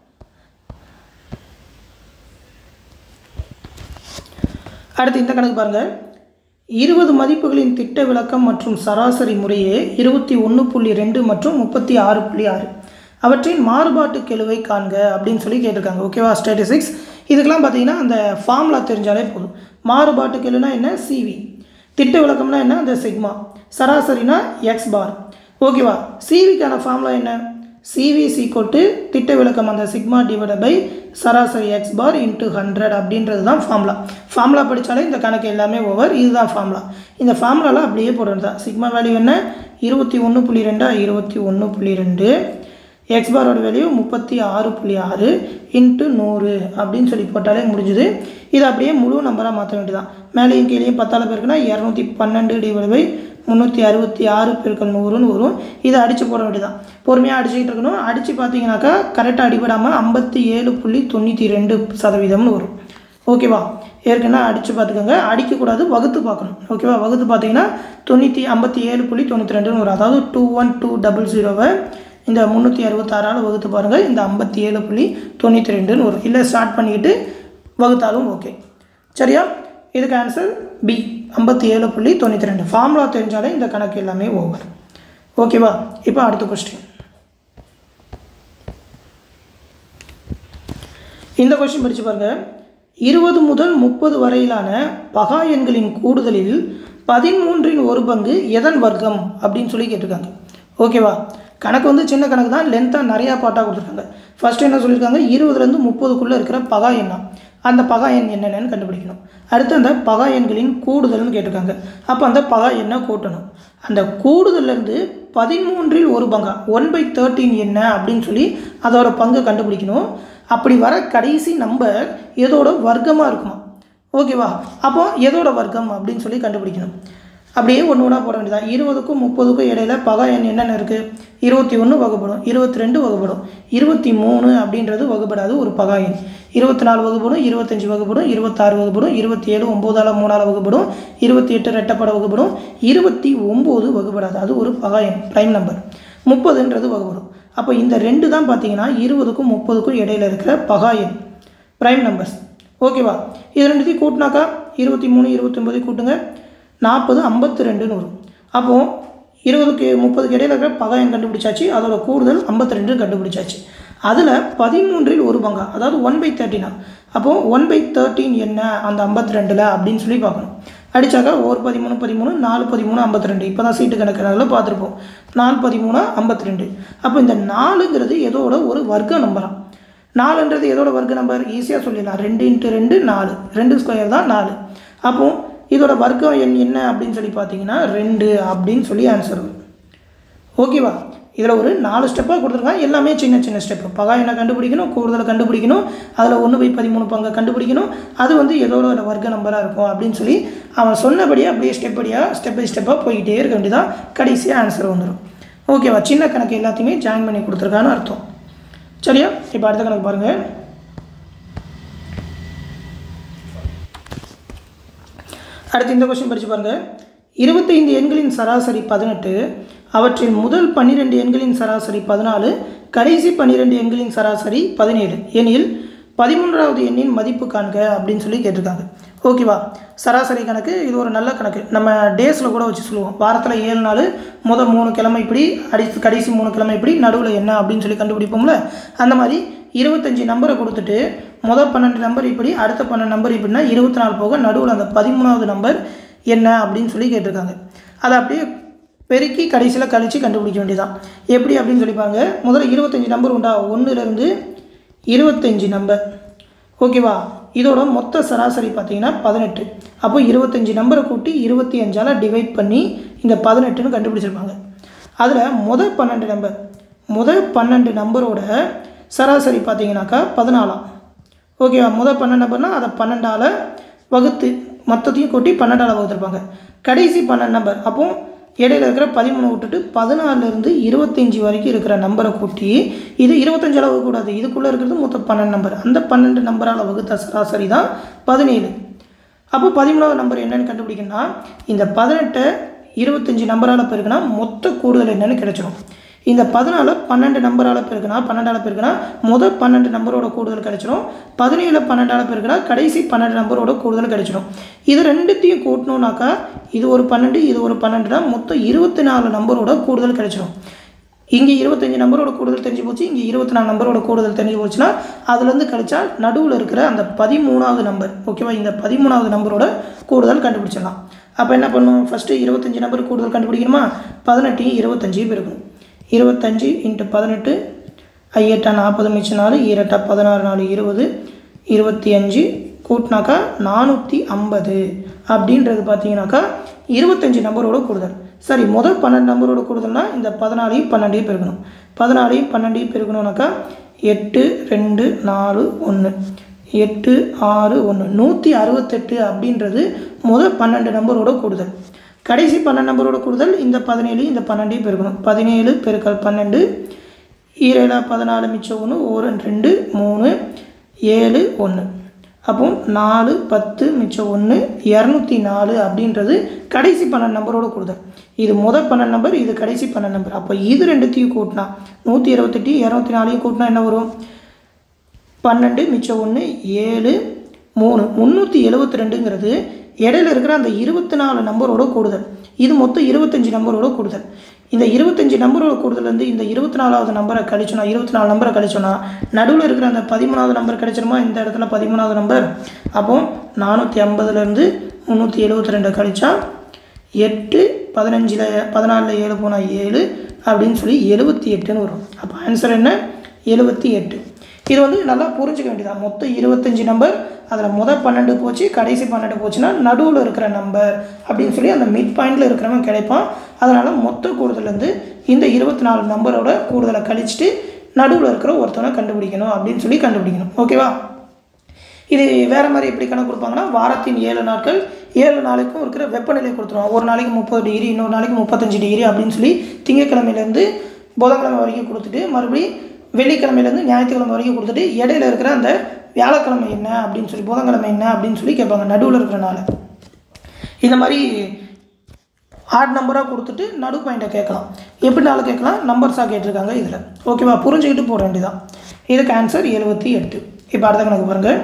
அடுத்து இந்த கணக்கு பாருங்கள் இருபது மதிப்புகளின் திட்ட விளக்கம் மற்றும் சராசரி முறையே இருபத்தி ஒன்று புள்ளி ரெண்டு மற்றும் முப்பத்தி ஆறு புள்ளி ஆறு அவற்றின் மாறுபாட்டு கெழுவை காண்க அப்படின்னு சொல்லி கேட்டிருக்காங்க ஓகேவா ஸ்டாட்டிஸ்டிக்ஸ் இதுக்கெல்லாம் பார்த்தீங்கன்னா அந்த ஃபார்முலா தெரிஞ்சாலே போதும் மாறுபாட்டு கெழுனா என்ன சிவி திட்ட விளக்கம்னா என்ன அந்த சிக்மா சராசரினா எக்ஸ் பார் ஓகேவா சிவிக்கான ஃபார்முலா என்ன சிவி ஈக்குவல் டு திட்ட விளக்கம் அந்த சிக்மா டிவைட் பை சராசரி எக்ஸ் பார் இன்ட்டு ஹண்ட்ரட் அப்படின்றது தான் ஃபார்முலா ஃபார்முலா படித்தாலே இந்த கணக்கு எல்லாமே ஓவர் இதுதான் ஃபார்முலா இந்த ஃபார்முலாவில் அப்படியே போடுறது தான் சிக்மா வேல்யூ என்ன இருபத்தி ஒன்று புள்ளி ரெண்டா இருபத்தி ஒன்று புள்ளி ரெண்டு எக்ஸ் பாரோட வேல்யூ முப்பத்தி ஆறு புள்ளி ஆறு இன்ட்டு நூறு அப்படின்னு சொல்லி போட்டாலே முடிஞ்சுது இது அப்படியே முழு நம்பராக மாற்ற வேண்டியதான் மேலேயும் கீழேயும் பத்தால் பேருக்குன்னா இரநூத்தி பன்னெண்டு டிவைட் பை முந்நூற்றி அறுபத்தி ஆறு பெருக்கள் நூறுன்னு வரும் இதை அடித்து போட வேண்டியதான் பொறுமையாக அடிச்சுக்கிட்டு இருக்கணும் அடித்து பார்த்தீங்கன்னாக்கா கரெக்டாக அடிபடாமல் ஐம்பத்தி ஏழு புள்ளி தொண்ணூற்றி ரெண்டு சதவீதம்னு வரும் ஓகேவா ஏற்கனவே அடித்து பார்த்துக்கோங்க அடிக்கக்கூடாது வகுத்து பார்க்கணும் ஓகேவா வகுத்து பார்த்தீங்கன்னா தொண்ணூற்றி ஐம்பத்தி ஏழு புள்ளி தொண்ணூற்றி ரெண்டுன்னு வரும் அதாவது டூ ஒன் டூ டபுள் ஜீரோவை இந்த முந்நூற்றி அறுபத்தாறால் வகுத்து பாருங்கள் இந்த ஐம்பத்தி ஏழு புள்ளி தொண்ணூற்றி ரெண்டுன்னு வரும் இல்லை ஸ்டார்ட் பண்ணிக்கிட்டு வகுத்தாலும் ஓகே சரியா இதுக்கு ஆன்சர் பி ஐம்பத்தி ஏழு புள்ளி தொண்ணூற்றி ரெண்டு ஃபார்முலா தெரிஞ்சாலே இந்த கணக்கு எல்லாமே ஓவர் ஓகேவா இப்போ அடுத்த கொஸ்டின் இந்த கொஸ்டின் படித்து பாருங்க இருபது முதல் முப்பது வரையிலான பகா எண்களின் கூடுதலில் பதிமூன்றின் ஒரு பங்கு எதன் வர்க்கம் அப்படின்னு சொல்லி கேட்டிருக்காங்க ஓகேவா கணக்கு வந்து சின்ன கணக்கு தான் லென்த்தாக நிறையா பாட்டாக கொடுத்துருக்காங்க ஃபர்ஸ்ட் என்ன சொல்லியிருக்காங்க இருபதுலேருந்து முப்பதுக்குள்ளே இருக்கிற பகா எண்ணா அந்த பகா எண் என்னென்னு கண்டுபிடிக்கணும் அடுத்து அந்த பகா எண்களின் கூடுதல்னு கேட்டிருக்காங்க அப்போ அந்த பகா எண்ணை கூட்டணும் அந்த கூடுதல்லேருந்து பதிமூன்றில் ஒரு பங்கா ஒன் பை தேர்ட்டீன் என்ன அப்படின்னு சொல்லி அதோட பங்கை கண்டுபிடிக்கணும் அப்படி வர கடைசி நம்பர் எதோட வர்க்கமாக இருக்குமா ஓகேவா அப்போ எதோட வர்க்கம் அப்படின்னு சொல்லி கண்டுபிடிக்கணும் அப்படியே ஒன்று ஒன்றா போட வேண்டியதான் இருபதுக்கும் முப்பதுக்கும் இடையில பகா எண் என்னென்ன இருக்குது இருபத்தி ஒன்று வகுப்படும் இருபத்தி ரெண்டு வகுப்படும் இருபத்தி மூணு அப்படின்றது வகுப்படாது ஒரு பகா எண் இருபத்தி நாலு வகுப்படும் இருபத்தஞ்சி வகுப்படும் இருபத்தாறு வகுப்படும் இருபத்தி ஏழு ஒம்போதால் மூணால் வகுப்படும் இருபத்தி எட்டு ரெட்டப்பட வகுப்படும் இருபத்தி ஒம்பது வகுப்படாது அது ஒரு பகா எண் ப்ரைம் நம்பர் முப்பதுன்றது வகுப்படும் அப்போ இந்த ரெண்டு தான் பார்த்தீங்கன்னா இருபதுக்கும் முப்பதுக்கும் இடையில இருக்கிற பகா எண் ப்ரைம் நம்பர்ஸ் ஓகேவா இது ரெண்டுத்தையும் கூட்டினாக்கா இருபத்தி மூணு இருபத்தொம்பது கூட்டுங்க நாற்பது ஐம்பத்தி ரெண்டுன்னு வரும் அப்போது இருபதுக்கு முப்பதுக்கு இடையில இருக்கிற பகா எண் கண்டுபிடிச்சாச்சு அதோட கூடுதல் ஐம்பத்தி ரெண்டு கண்டுபிடிச்சாச்சு அதில் பதிமூன்றில் ஒரு பங்கா அதாவது ஒன் பை தேர்ட்டினா அப்போது ஒன் பை தேர்ட்டின் என்ன அந்த ஐம்பத்தி ரெண்டில் அப்படின்னு சொல்லி பார்க்கணும் அடித்தாக்கா ஒரு பதிமூணு பதிமூணு நாலு பதிமூணு ஐம்பத்தி ரெண்டு இப்போ தான் சீட்டு கணக்கு பார்த்துருப்போம் நாலு பதிமூணு ஐம்பத்தி ரெண்டு அப்போ இந்த நாலுங்கிறது எதோட ஒரு வர்க்க நம்பராம் நாலுன்றது எதோட வர்க்க நம்பர் ஈஸியாக சொல்லிடலாம் ரெண்டு இன்ட்டு ரெண்டு நாலு ரெண்டு ஸ்கொயர் தான் நாலு அப்போது இதோட வர்க்கம் எண் என்ன அப்படின்னு சொல்லி பார்த்தீங்கன்னா ரெண்டு அப்படின்னு சொல்லி ஆன்சர் வரும் ஓகேவா இதில் ஒரு நாலு ஸ்டெப்பாக கொடுத்துருக்காங்க எல்லாமே சின்ன சின்ன ஸ்டெப்பு பகா என்ன கண்டுபிடிக்கணும் கூடுதலை கண்டுபிடிக்கணும் அதில் ஒன்று பை பதிமூணு பங்கை கண்டுபிடிக்கணும் அது வந்து எதோட வர்க்க நம்பராக இருக்கும் அப்படின்னு சொல்லி அவன் சொன்னபடியே அப்படியே ஸ்டெப் படியாக ஸ்டெப் பை ஸ்டெப்பாக போய்கிட்டே இருக்க வேண்டியதான் கடைசியாக ஆன்சர் வந்துடும் ஓகேவா சின்ன கணக்கு எல்லாத்தையுமே ஜாயின் பண்ணி கொடுத்துருக்கான்னு அர்த்தம் சரியா இப்போ அடுத்த கணக்கு பாருங்கள் அடுத்து இந்த கொஸ்டின் படித்து பாருங்கள் இருபத்தைந்து எண்களின் சராசரி பதினெட்டு அவற்றில் முதல் பன்னிரெண்டு எண்களின் சராசரி பதினாலு கடைசி பன்னிரெண்டு எண்களின் சராசரி பதினேழு எனில் பதிமூன்றாவது எண்ணின் மதிப்பு காண்க அப்படின்னு சொல்லி கேட்டிருக்காங்க ஓகேவா சராசரி கணக்கு இது ஒரு நல்ல கணக்கு நம்ம டேஸில் கூட வச்சு சொல்லுவோம் வாரத்தில் ஏழு நாள் முதல் மூணு கிழமை இப்படி அடித்து கடைசி மூணு கிழமை இப்படி நடுவில் என்ன அப்படின்னு சொல்லி கண்டுபிடிப்போம்ல அந்த மாதிரி இருபத்தஞ்சி நம்பரை கொடுத்துட்டு முதல் பன்னெண்டு நம்பர் இப்படி அடுத்த பன்னெண்டு நம்பர் இப்படின்னா இருபத்தி நாலு போக நடுவில் அந்த பதிமூணாவது நம்பர் என்ன அப்படின்னு சொல்லி கேட்டிருக்காங்க அதை அப்படியே பெருக்கி கடைசியில் கழித்து கண்டுபிடிக்க வேண்டியதான் எப்படி அப்படின்னு சொல்லி பாருங்க முதல்ல இருபத்தஞ்சி நம்பர் உண்டா ஒன்றுலேருந்து இருபத்தஞ்சி நம்பர் ஓகேவா இதோட மொத்த சராசரி பார்த்தீங்கன்னா பதினெட்டு அப்போ இருபத்தஞ்சி நம்பரை கூட்டி இருபத்தி அஞ்சால் டிவைட் பண்ணி இந்த பதினெட்டுன்னு கண்டுபிடிச்சிருப்பாங்க அதில் முதல் பன்னெண்டு நம்பர் முதல் பன்னெண்டு நம்பரோட சராசரி பார்த்தீங்கன்னாக்கா பதினாலாம் ஓகேவா முதல் பன்னெண்டு நம்பர்னால் அதை பன்னெண்டால் வகுத்து மொத்தத்தையும் கூட்டி பன்னெண்டால் வகுத்துருப்பாங்க கடைசி பன்னெண்டு நம்பர் அப்போ இடையில இருக்கிற பதிமூணு விட்டுட்டு பதினாலிருந்து இருபத்தஞ்சி வரைக்கும் இருக்கிற நம்பரை கூட்டி இது இருபத்தஞ்சால் வகுக்கூடாது இதுக்குள்ளே இருக்கிறது மொத்தம் பன்னெண்டு நம்பர் அந்த பன்னெண்டு நம்பரால் வகுத்த சராசரி தான் பதினேழு அப்போ பதிமூணாவது நம்பர் என்னன்னு கண்டுபிடிக்கணும்னா இந்த பதினெட்டை இருபத்தஞ்சி நம்பரால் பெருக்கினா மொத்த கூடுதல் என்னன்னு கிடைச்சிரும் இந்த பதினாலு பன்னெண்டு நம்பரால் பெருக்கினா பன்னெண்டால் பெருக்கினா முதல் பன்னெண்டு நம்பரோட கூடுதல் கிடைச்சிரும் பதினேழு பன்னெண்டால் பெருக்கினா கடைசி பன்னெண்டு நம்பரோட கூடுதல் கிடைச்சிரும் இது ரெண்டுத்தையும் கூட்டணும்னாக்கா இது ஒரு பன்னெண்டு இது ஒரு பன்னெண்டுனா மொத்தம் இருபத்தி நாலு நம்பரோட கூடுதல் கிடைச்சிரும் இங்கே இருபத்தஞ்சி நம்பரோட கூடுதல் தெரிஞ்சு போச்சு இங்கே இருபத்தி நாலு நம்பரோட கூடுதல் தெரிஞ்சு போச்சுன்னா அதுலேருந்து கழிச்சா நடுவில் இருக்கிற அந்த பதிமூணாவது நம்பர் ஓகேவா இந்த பதிமூணாவது நம்பரோட கூடுதல் கண்டுபிடிச்சிடலாம் அப்போ என்ன பண்ணும் ஃபஸ்ட்டு இருபத்தஞ்சி நம்பர் கூடுதல் கண்டுபிடிக்கணுமா பதினெட்டையும் இருபத்தஞ்சி பெருக்கணும் இருபத்தஞ்சி இன்ட்டு பதினெட்டு ஐயெட்டா நாற்பது மிச்சம் நாலு ஈரெட்டா பதினாறு நாலு இருபது இருபத்தி அஞ்சு கூட்டினாக்கா நானூற்றி ஐம்பது அப்படின்றது பார்த்தீங்கன்னாக்கா இருபத்தஞ்சி நம்பரோட கூடுதல் சரி முதல் பன்னெண்டு நம்பரோட கூடுதல்னா இந்த பதினாலையும் பன்னெண்டையும் பெருக்கணும் பதினாலையும் பன்னெண்டையும் பெருக்கணும்னாக்கா எட்டு ரெண்டு நாலு ஒன்று எட்டு ஆறு ஒன்று நூற்றி அறுபத்தெட்டு அப்படின்றது முதல் பன்னெண்டு நம்பரோட கூடுதல் கடைசி பன்னெண்டு நம்பரோட கூடுதல் இந்த பதினேழு இந்த பன்னெண்டையும் பெருக்கணும் பதினேழு பெருக்கல் பன்னெண்டு ஈரேழா பதினாலு மிச்சம் ஒன்று ஒரு ரெண்டு மூணு ஏழு ஒன்று அப்போ நாலு பத்து மிச்சம் ஒன்று இரநூத்தி நாலு அப்படின்றது கடைசி பன்னெண்டு நம்பரோட கூடுதல் இது முதல் பன்னெண்டு நம்பர் இது கடைசி பன்னெண்டு நம்பர் அப்போ இது ரெண்டுத்தையும் கூட்டினா நூற்றி இருபத்தெட்டு இரநூத்தி நாலையும் கூட்டினா என்ன வரும் பன்னெண்டு மிச்சம் ஒன்று ஏழு மூணு முந்நூற்றி எழுபத்தி ரெண்டுங்கிறது இடையில இருக்கிற அந்த இருபத்தி நாலு நம்பரோட கூடுதல் இது மொத்தம் இருபத்தஞ்சி நம்பரோட கூடுதல் இந்த இருபத்தஞ்சி நம்பரோட கூடுதல் வந்து இந்த இருபத்தி நாலாவது நம்பரை கழிச்சோன்னா இருபத்தி நாலு நம்பரை கழிச்சோன்னா நடுவில் இருக்கிற அந்த பதிமூணாவது நம்பர் கிடைச்சிருமா இந்த இடத்துல பதிமூணாவது நம்பர் அப்போ நானூற்றி ஐம்பதுலேருந்து முந்நூற்றி எழுபத்தி ரெண்டை கழிச்சா எட்டு பதினஞ்சில் பதினாலில் ஏழு போனால் ஏழு அப்படின்னு சொல்லி எழுபத்தி எட்டுன்னு வரும் அப்போ ஆன்சர் என்ன எழுபத்தி எட்டு இது வந்து நல்லா புரிஞ்சுக்க வேண்டியதான் மொத்தம் இருபத்தஞ்சி நம்பர் அதில் முதல் பன்னெண்டு போச்சு கடைசி பன்னெண்டு போச்சுன்னா நடுவில் இருக்கிற நம்பர் அப்படின்னு சொல்லி அந்த மிட் பாயிண்டில் இருக்கிறவன் கிடைப்பான் அதனால் மொத்த கூடுதலேருந்து இந்த இருபத்தி நாலு நம்பரோட கூடுதலை கழிச்சிட்டு நடுவில் இருக்கிற ஒருத்தவனை கண்டுபிடிக்கணும் அப்படின்னு சொல்லி கண்டுபிடிக்கணும் ஓகேவா இது வேறு மாதிரி எப்படி கணக்கு கொடுப்பாங்கன்னா வாரத்தின் ஏழு நாட்கள் ஏழு நாளைக்கும் இருக்கிற வெப்பநிலை கொடுத்துருவோம் ஒரு நாளைக்கு முப்பது டிகிரி இன்னொரு நாளைக்கு முப்பத்தஞ்சு டிகிரி அப்படின்னு சொல்லி திங்கக்கிழமையிலேருந்து புதன்கிழமை வரைக்கும் கொடுத்துட்டு மறுபடியும் வெள்ளிக்கிழமையிலேருந்து ஞாயிற்றுக்கிழமை வரைக்கும் கொடுத்துட்டு இடையில இருக்கிற அந்த வியாழக்கிழமை என்ன அப்படின்னு சொல்லி புதன்கிழமை என்ன அப்படின்னு சொல்ல கேட்பாங்க நடுவில் இருக்கிற நாள் இந்த மாதிரி ஆட் நம்பராக கொடுத்துட்டு நடு பாயிண்ட்டை கேட்கலாம் எப்படினாலும் கேட்கலாம் நம்பர்ஸாக கேட்டிருக்காங்க இதில் ஓகேவா புரிஞ்சுக்கிட்டு போட வேண்டியதான் இதுக்கு ஆன்சர் எழுபத்தி எட்டு இப்போ அடுத்த கணக்கு பாருங்கள்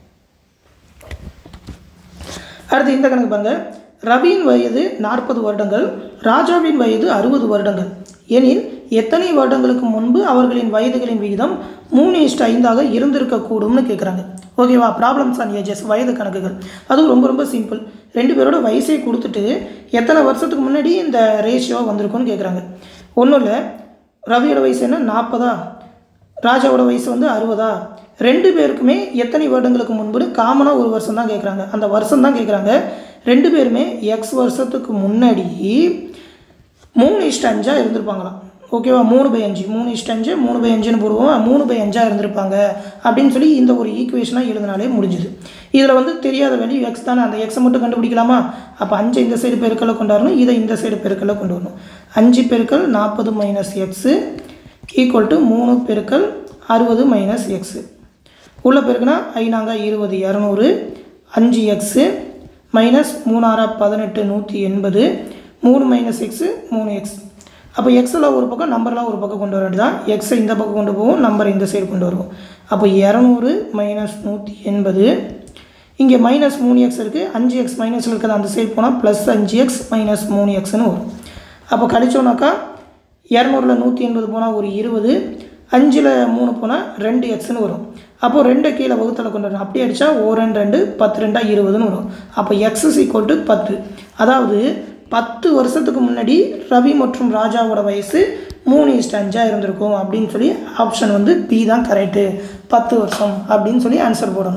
அடுத்து இந்த கணக்கு பாருங்கள் ரவியின் வயது நாற்பது வருடங்கள் ராஜாவின் வயது அறுபது வருடங்கள் எனில் எத்தனை வருடங்களுக்கு முன்பு அவர்களின் வயதுகளின் விகிதம் மூணு இஷ்ட ஐந்தாக இருந்திருக்கக்கூடும்னு கேட்குறாங்க ஓகேவா ப்ராப்ளம்ஸ் அண்ட் ஏஜஸ் வயது கணக்குகள் அதுவும் ரொம்ப ரொம்ப சிம்பிள் ரெண்டு பேரோட வயசை கொடுத்துட்டு எத்தனை வருஷத்துக்கு முன்னாடி இந்த ரேஷியோ வந்திருக்கும்னு கேட்குறாங்க ஒன்றும் இல்லை ரவியோட வயசு என்ன நாற்பதா ராஜாவோட வயசு வந்து அறுபதா ரெண்டு பேருக்குமே எத்தனை வருடங்களுக்கு முன்பு காமனாக ஒரு வருஷம் தான் கேட்குறாங்க அந்த வருஷம் தான் கேட்குறாங்க ரெண்டு பேருமே எக்ஸ் வருஷத்துக்கு முன்னாடி மூணு இஷ்ட அஞ்சாக இருந்திருப்பாங்களாம் ஓகேவா மூணு பை அஞ்சு மூணு இஷ்ட அஞ்சு மூணு பை அஞ்சுன்னு போடுவோம் மூணு பை அஞ்சாக இருந்திருப்பாங்க அப்படின்னு சொல்லி இந்த ஒரு ஈக்குவேஷனாக எழுதினாலே முடிஞ்சுது இதில் வந்து தெரியாத வேல்யூ எக்ஸ் தானே அந்த எக்ஸை மட்டும் கண்டுபிடிக்கலாமா அப்போ அஞ்சு இந்த சைடு பெருக்கலை கொண்டு வரணும் இதை இந்த சைடு பெருக்கலை கொண்டு வரணும் அஞ்சு பெருக்கல் நாற்பது மைனஸ் எக்ஸு ஈக்குவல் டு மூணு பெருக்கல் அறுபது மைனஸ் எக்ஸு உள்ள பெருக்குனா ஐநாங்க இருபது இரநூறு அஞ்சு எக்ஸு மைனஸ் மூணாறா பதினெட்டு நூற்றி எண்பது மூணு மைனஸ் எக்ஸு மூணு எக்ஸ் அப்போ எக்ஸில் ஒரு பக்கம் நம்பர்லாம் ஒரு பக்கம் கொண்டு வர வேண்டியதான் எக்ஸை இந்த பக்கம் கொண்டு போவோம் நம்பர் இந்த சைடு கொண்டு வருவோம் அப்போ இரநூறு மைனஸ் நூற்றி எண்பது இங்கே மைனஸ் மூணு எக்ஸ் இருக்குது அஞ்சு எக்ஸ் மைனஸில் இருக்கிறது அந்த சைடு போனால் ப்ளஸ் அஞ்சு எக்ஸ் மைனஸ் மூணு எக்ஸ்னு வரும் அப்போ கழிச்சோன்னாக்கா இரநூறுல நூற்றி எண்பது போனால் ஒரு இருபது அஞ்சில் மூணு போனால் ரெண்டு எக்ஸ்னு வரும் அப்போது ரெண்டை கீழே வகுத்தில் கொண்டு வரணும் அப்படி அடித்தா ஓ ரெண்டு ரெண்டு பத்து ரெண்டா இருபதுன்னு வரும் அப்போ எக்ஸ் இஸ் ஈக்குவல் டு பத்து அதாவது பத்து வருஷத்துக்கு முன்னாடி ரவி மற்றும் ராஜாவோட வயசு மூணு இஸ்ட் அஞ்சாக இருந்திருக்கும் அப்படின்னு சொல்லி ஆப்ஷன் வந்து பி தான் கரெக்டு பத்து வருஷம் அப்படின்னு சொல்லி ஆன்சர் போடணும்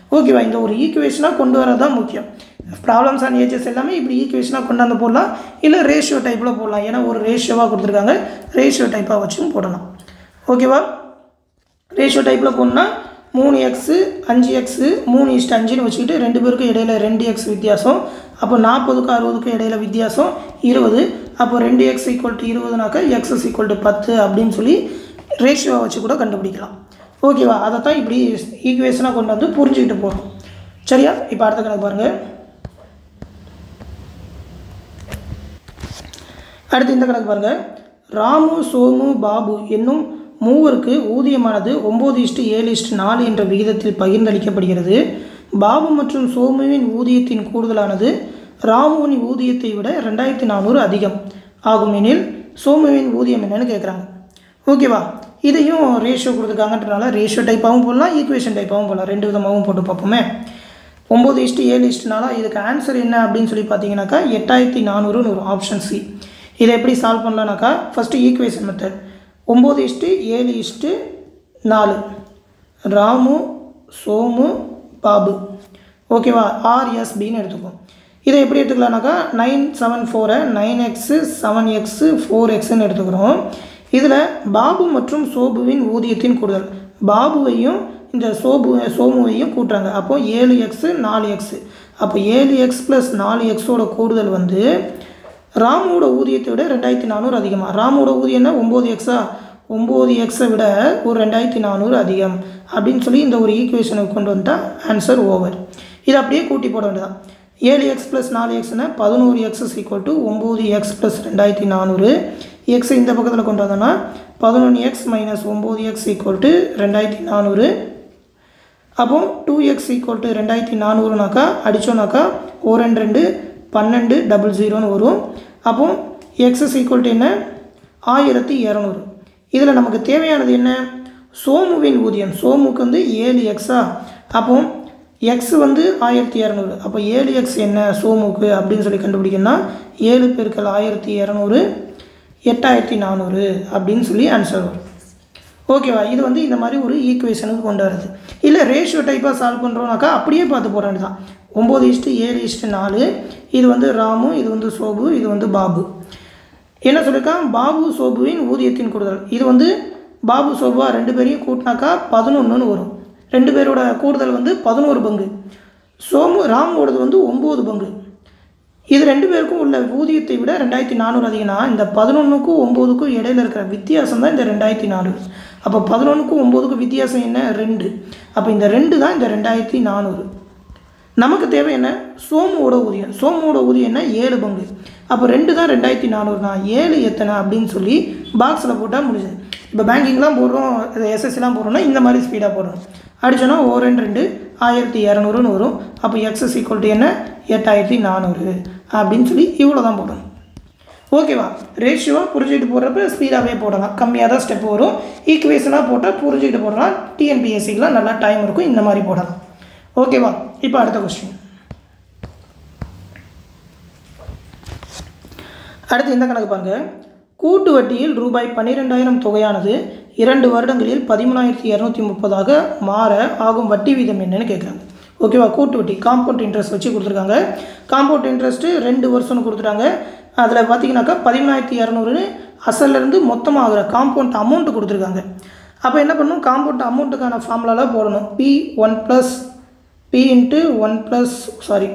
ஓகேவா இந்த ஒரு ஈக்குவேஷனாக கொண்டு வரது தான் முக்கியம் ப்ராப்ளம்ஸ் அண்ட் ஏஜஸ் எல்லாமே இப்படி ஈக்குவேஷனாக கொண்டாந்து போடலாம் இல்லை ரேஷியோ டைப்பில் போடலாம் ஏன்னா ஒரு ரேஷியோவாக கொடுத்துருக்காங்க ரேஷியோ டைப்பாக வச்சும் போடலாம் ஓகேவா ரேஷியோ டைப்பில் போடணும்னா மூணு எக்ஸு அஞ்சு எக்ஸு மூணு இஷ்ட அஞ்சுன்னு வச்சுக்கிட்டு ரெண்டு பேருக்கும் இடையில ரெண்டு எக்ஸ் வித்தியாசம் அப்போ நாற்பதுக்கும் அறுபதுக்கும் இடையில வித்தியாசம் இருபது அப்போ ரெண்டு எக்ஸ் ஈக்குவல் டு இருபதுனாக்கா எக்ஸ் இஸ் ஈக்குவல் டு பத்து அப்படின்னு சொல்லி ரேஷியோவை வச்சு கூட கண்டுபிடிக்கலாம் ஓகேவா அதை தான் இப்படி ஈக்குவேஷனாக கொண்டு வந்து புரிஞ்சுக்கிட்டு போகிறோம் சரியா இப்போ அடுத்த கணக்கு பாருங்கள் அடுத்து இந்த கணக்கு பாருங்கள் ராமு சோமு பாபு என்னும் மூவருக்கு ஊதியமானது ஒம்பது இஷ்டு ஏழு இஷ்டு நாலு என்ற விகிதத்தில் பகிர்ந்தளிக்கப்படுகிறது பாபு மற்றும் சோமுவின் ஊதியத்தின் கூடுதலானது ராமுவின் ஊதியத்தை விட ரெண்டாயிரத்தி நானூறு அதிகம் ஆகும் எனில் சோமுவின் ஊதியம் என்னன்னு கேட்குறாங்க ஓகேவா இதையும் ரேஷியோ கொடுத்துருக்காங்கன்றனால ரேஷியோ டைப்பாகவும் போடலாம் ஈக்குவேஷன் டைப்பாகவும் போடலாம் ரெண்டு விதமாகவும் போட்டு பார்ப்போமே ஒம்பது இஷ்டு ஏழு இஷ்டுனால இதுக்கு ஆன்சர் என்ன அப்படின்னு சொல்லி பார்த்தீங்கன்னாக்கா எட்டாயிரத்தி நானூறுன்னு வரும் ஆப்ஷன் சி இதை எப்படி சால்வ் பண்ணலாம்னாக்கா ஃபஸ்ட்டு ஈக்குவேஷன் மெத்தட் ஒம்பது இஷ்டு ஏழு இஷ்டு நாலு ராமு சோமு பாபு ஓகேவா ஆர்எஸ்பின்னு எடுத்துப்போம் இதை எப்படி எடுத்துக்கலாம்னாக்கா நைன் செவன் ஃபோரை nine x seven x four எக்ஸ்ன்னு எடுத்துக்கிறோம் இதில் பாபு மற்றும் சோபுவின் ஊதியத்தின் கூடுதல் பாபுவையும் இந்த சோபு சோமுவையும் கூட்டுறாங்க அப்போ ஏழு எக்ஸு நாலு எக்ஸு அப்போ ஏழு எக்ஸ் ப்ளஸ் நாலு எக்ஸோட கூடுதல் வந்து ராமுவோட ஊதியத்தை விட ரெண்டாயிரத்தி நானூறு அதிகமாக ராமுவோட ஊதியம்னா ஒம்பது எக்ஸா ஒம்பது எக்ஸை விட ஒரு ரெண்டாயிரத்தி நானூறு அதிகம் அப்படின்னு சொல்லி இந்த ஒரு ஈக்குவேஷனுக்கு கொண்டு வந்துட்டால் ஆன்சர் ஓவர் இதை அப்படியே கூட்டி போட வேண்டியதான் ஏழு எக்ஸ் ப்ளஸ் நாலு எக்ஸ்னா பதினோரு எக்ஸ் ஈக்குவல் டு ஒம்பது எக்ஸ் ப்ளஸ் ரெண்டாயிரத்தி நானூறு எக்ஸ் இந்த பக்கத்தில் கொண்டு வந்தோன்னா பதினொன்று எக்ஸ் மைனஸ் ஒம்பது எக்ஸ் ஈக்குவல் டு ரெண்டாயிரத்தி நானூறு அப்போ டூ எக்ஸ் ஈக்குவல் டு ரெண்டாயிரத்தி நானூறுனாக்கா அடித்தோன்னாக்கா ஒரு ரெண்டு ரெண்டு பன்னெண்டு டபுள் ஜீரோன்னு வரும் அப்போ எக்ஸஸ் ஈக்குவல் டு என்ன ஆயிரத்தி இரநூறு இதில் நமக்கு தேவையானது என்ன சோமுவின் ஊதியம் சோமுக்கு வந்து ஏழு எக்ஸா அப்போ எக்ஸ் வந்து ஆயிரத்தி இரநூறு அப்போ ஏழு எக்ஸ் என்ன சோமுக்கு அப்படின்னு சொல்லி கண்டுபிடிக்கணும்னா ஏழு பெருக்கல் ஆயிரத்தி இரநூறு எட்டாயிரத்தி நானூறு அப்படின்னு சொல்லி ஆன்சர் வரும் ஓகேவா இது வந்து இந்த மாதிரி ஒரு ஈக்குவேஷனுக்கு கொண்டு வருது இல்லை ரேஷியோ டைப்பாக சால்வ் பண்ணுறோம்னாக்கா அப்படியே பார்த்து போட வேண்டியதான் ஒம்பது இஷ்டு ஏழு இஷ்டு நாலு இது வந்து ராமு இது வந்து சோபு இது வந்து பாபு என்ன சொல்லியிருக்கான் பாபு சோபுவின் ஊதியத்தின் கூடுதல் இது வந்து பாபு சோபுவா ரெண்டு பேரையும் கூட்டினாக்கா பதினொன்றுன்னு வரும் ரெண்டு பேரோட கூடுதல் வந்து பதினோரு பங்கு சோமு ராமுவோடது வந்து ஒம்பது பங்கு இது ரெண்டு பேருக்கும் உள்ள ஊதியத்தை விட ரெண்டாயிரத்தி நானூறு அதிகம்னா இந்த பதினொன்றுக்கும் ஒம்போதுக்கும் இடையில இருக்கிற வித்தியாசம் தான் இந்த ரெண்டாயிரத்தி நானூறு அப்போ பதினொன்றுக்கும் ஒம்போதுக்கும் வித்தியாசம் என்ன ரெண்டு அப்போ இந்த ரெண்டு தான் இந்த ரெண்டாயிரத்தி நானூறு நமக்கு தேவை என்ன சோமுவோட ஊதியம் சோமுவோட ஊதியம் என்ன ஏழு பங்கு அப்போ ரெண்டு தான் ரெண்டாயிரத்தி நானூறு தான் ஏழு எத்தனை அப்படின்னு சொல்லி பாக்ஸில் போட்டால் முடிஞ்சது இப்போ பேங்கிங்லாம் போடுறோம் எஸ்எஸ்சிலாம் போடுறோம்னா இந்த மாதிரி ஸ்பீடாக போடுறோம் அடிச்சோன்னா ஓ ரெண்டு ரெண்டு ஆயிரத்தி இரநூறுன்னு வரும் அப்போ எக்ஸஸ் ஈக்குவல் டு என்ன எட்டாயிரத்தி நானூறு அப்படின்னு சொல்லி இவ்வளோ தான் போடணும் ஓகேவா ரேஷியோவாக புரிஞ்சுக்கிட்டு போடுறப்ப ஸ்பீடாகவே போடலாம் கம்மியாக தான் ஸ்டெப் வரும் ஈக்குவேஷனாக போட்டால் புரிஞ்சுக்கிட்டு போடலாம் டிஎன்பிஎஸ்சிக்கெலாம் நல்லா டைம் இருக்கும் இந்த மாதிரி போடலாம் ஓகேவா இப்போ அடுத்த கொஸ்டின் அடுத்து இந்த கணக்கு பாருங்க கூட்டு வட்டியில் ரூபாய் பன்னிரெண்டாயிரம் தொகையானது இரண்டு வருடங்களில் பதிமூணாயிரத்தி இரநூத்தி முப்பதாக மாற ஆகும் வட்டி வீதம் என்னன்னு கேட்குறாங்க ஓகேவா கூட்டு வட்டி காம்பவுண்ட் இன்ட்ரெஸ்ட் வச்சு கொடுத்துருக்காங்க காம்பவுண்ட் இன்ட்ரெஸ்ட்டு ரெண்டு வருஷம்னு கொடுத்துட்டாங்க அதில் பார்த்தீங்கன்னாக்கா பதிமூணாயிரத்தி இரநூறுன்னு அசல்லேருந்து மொத்தமாக ஆகிற காம்பவுண்ட் அமௌண்ட்டு கொடுத்துருக்காங்க அப்போ என்ன பண்ணணும் காம்பவுண்ட் அமௌண்ட்டுக்கான ஃபார்முலாவில் போடணும் p one plus p into one plus sorry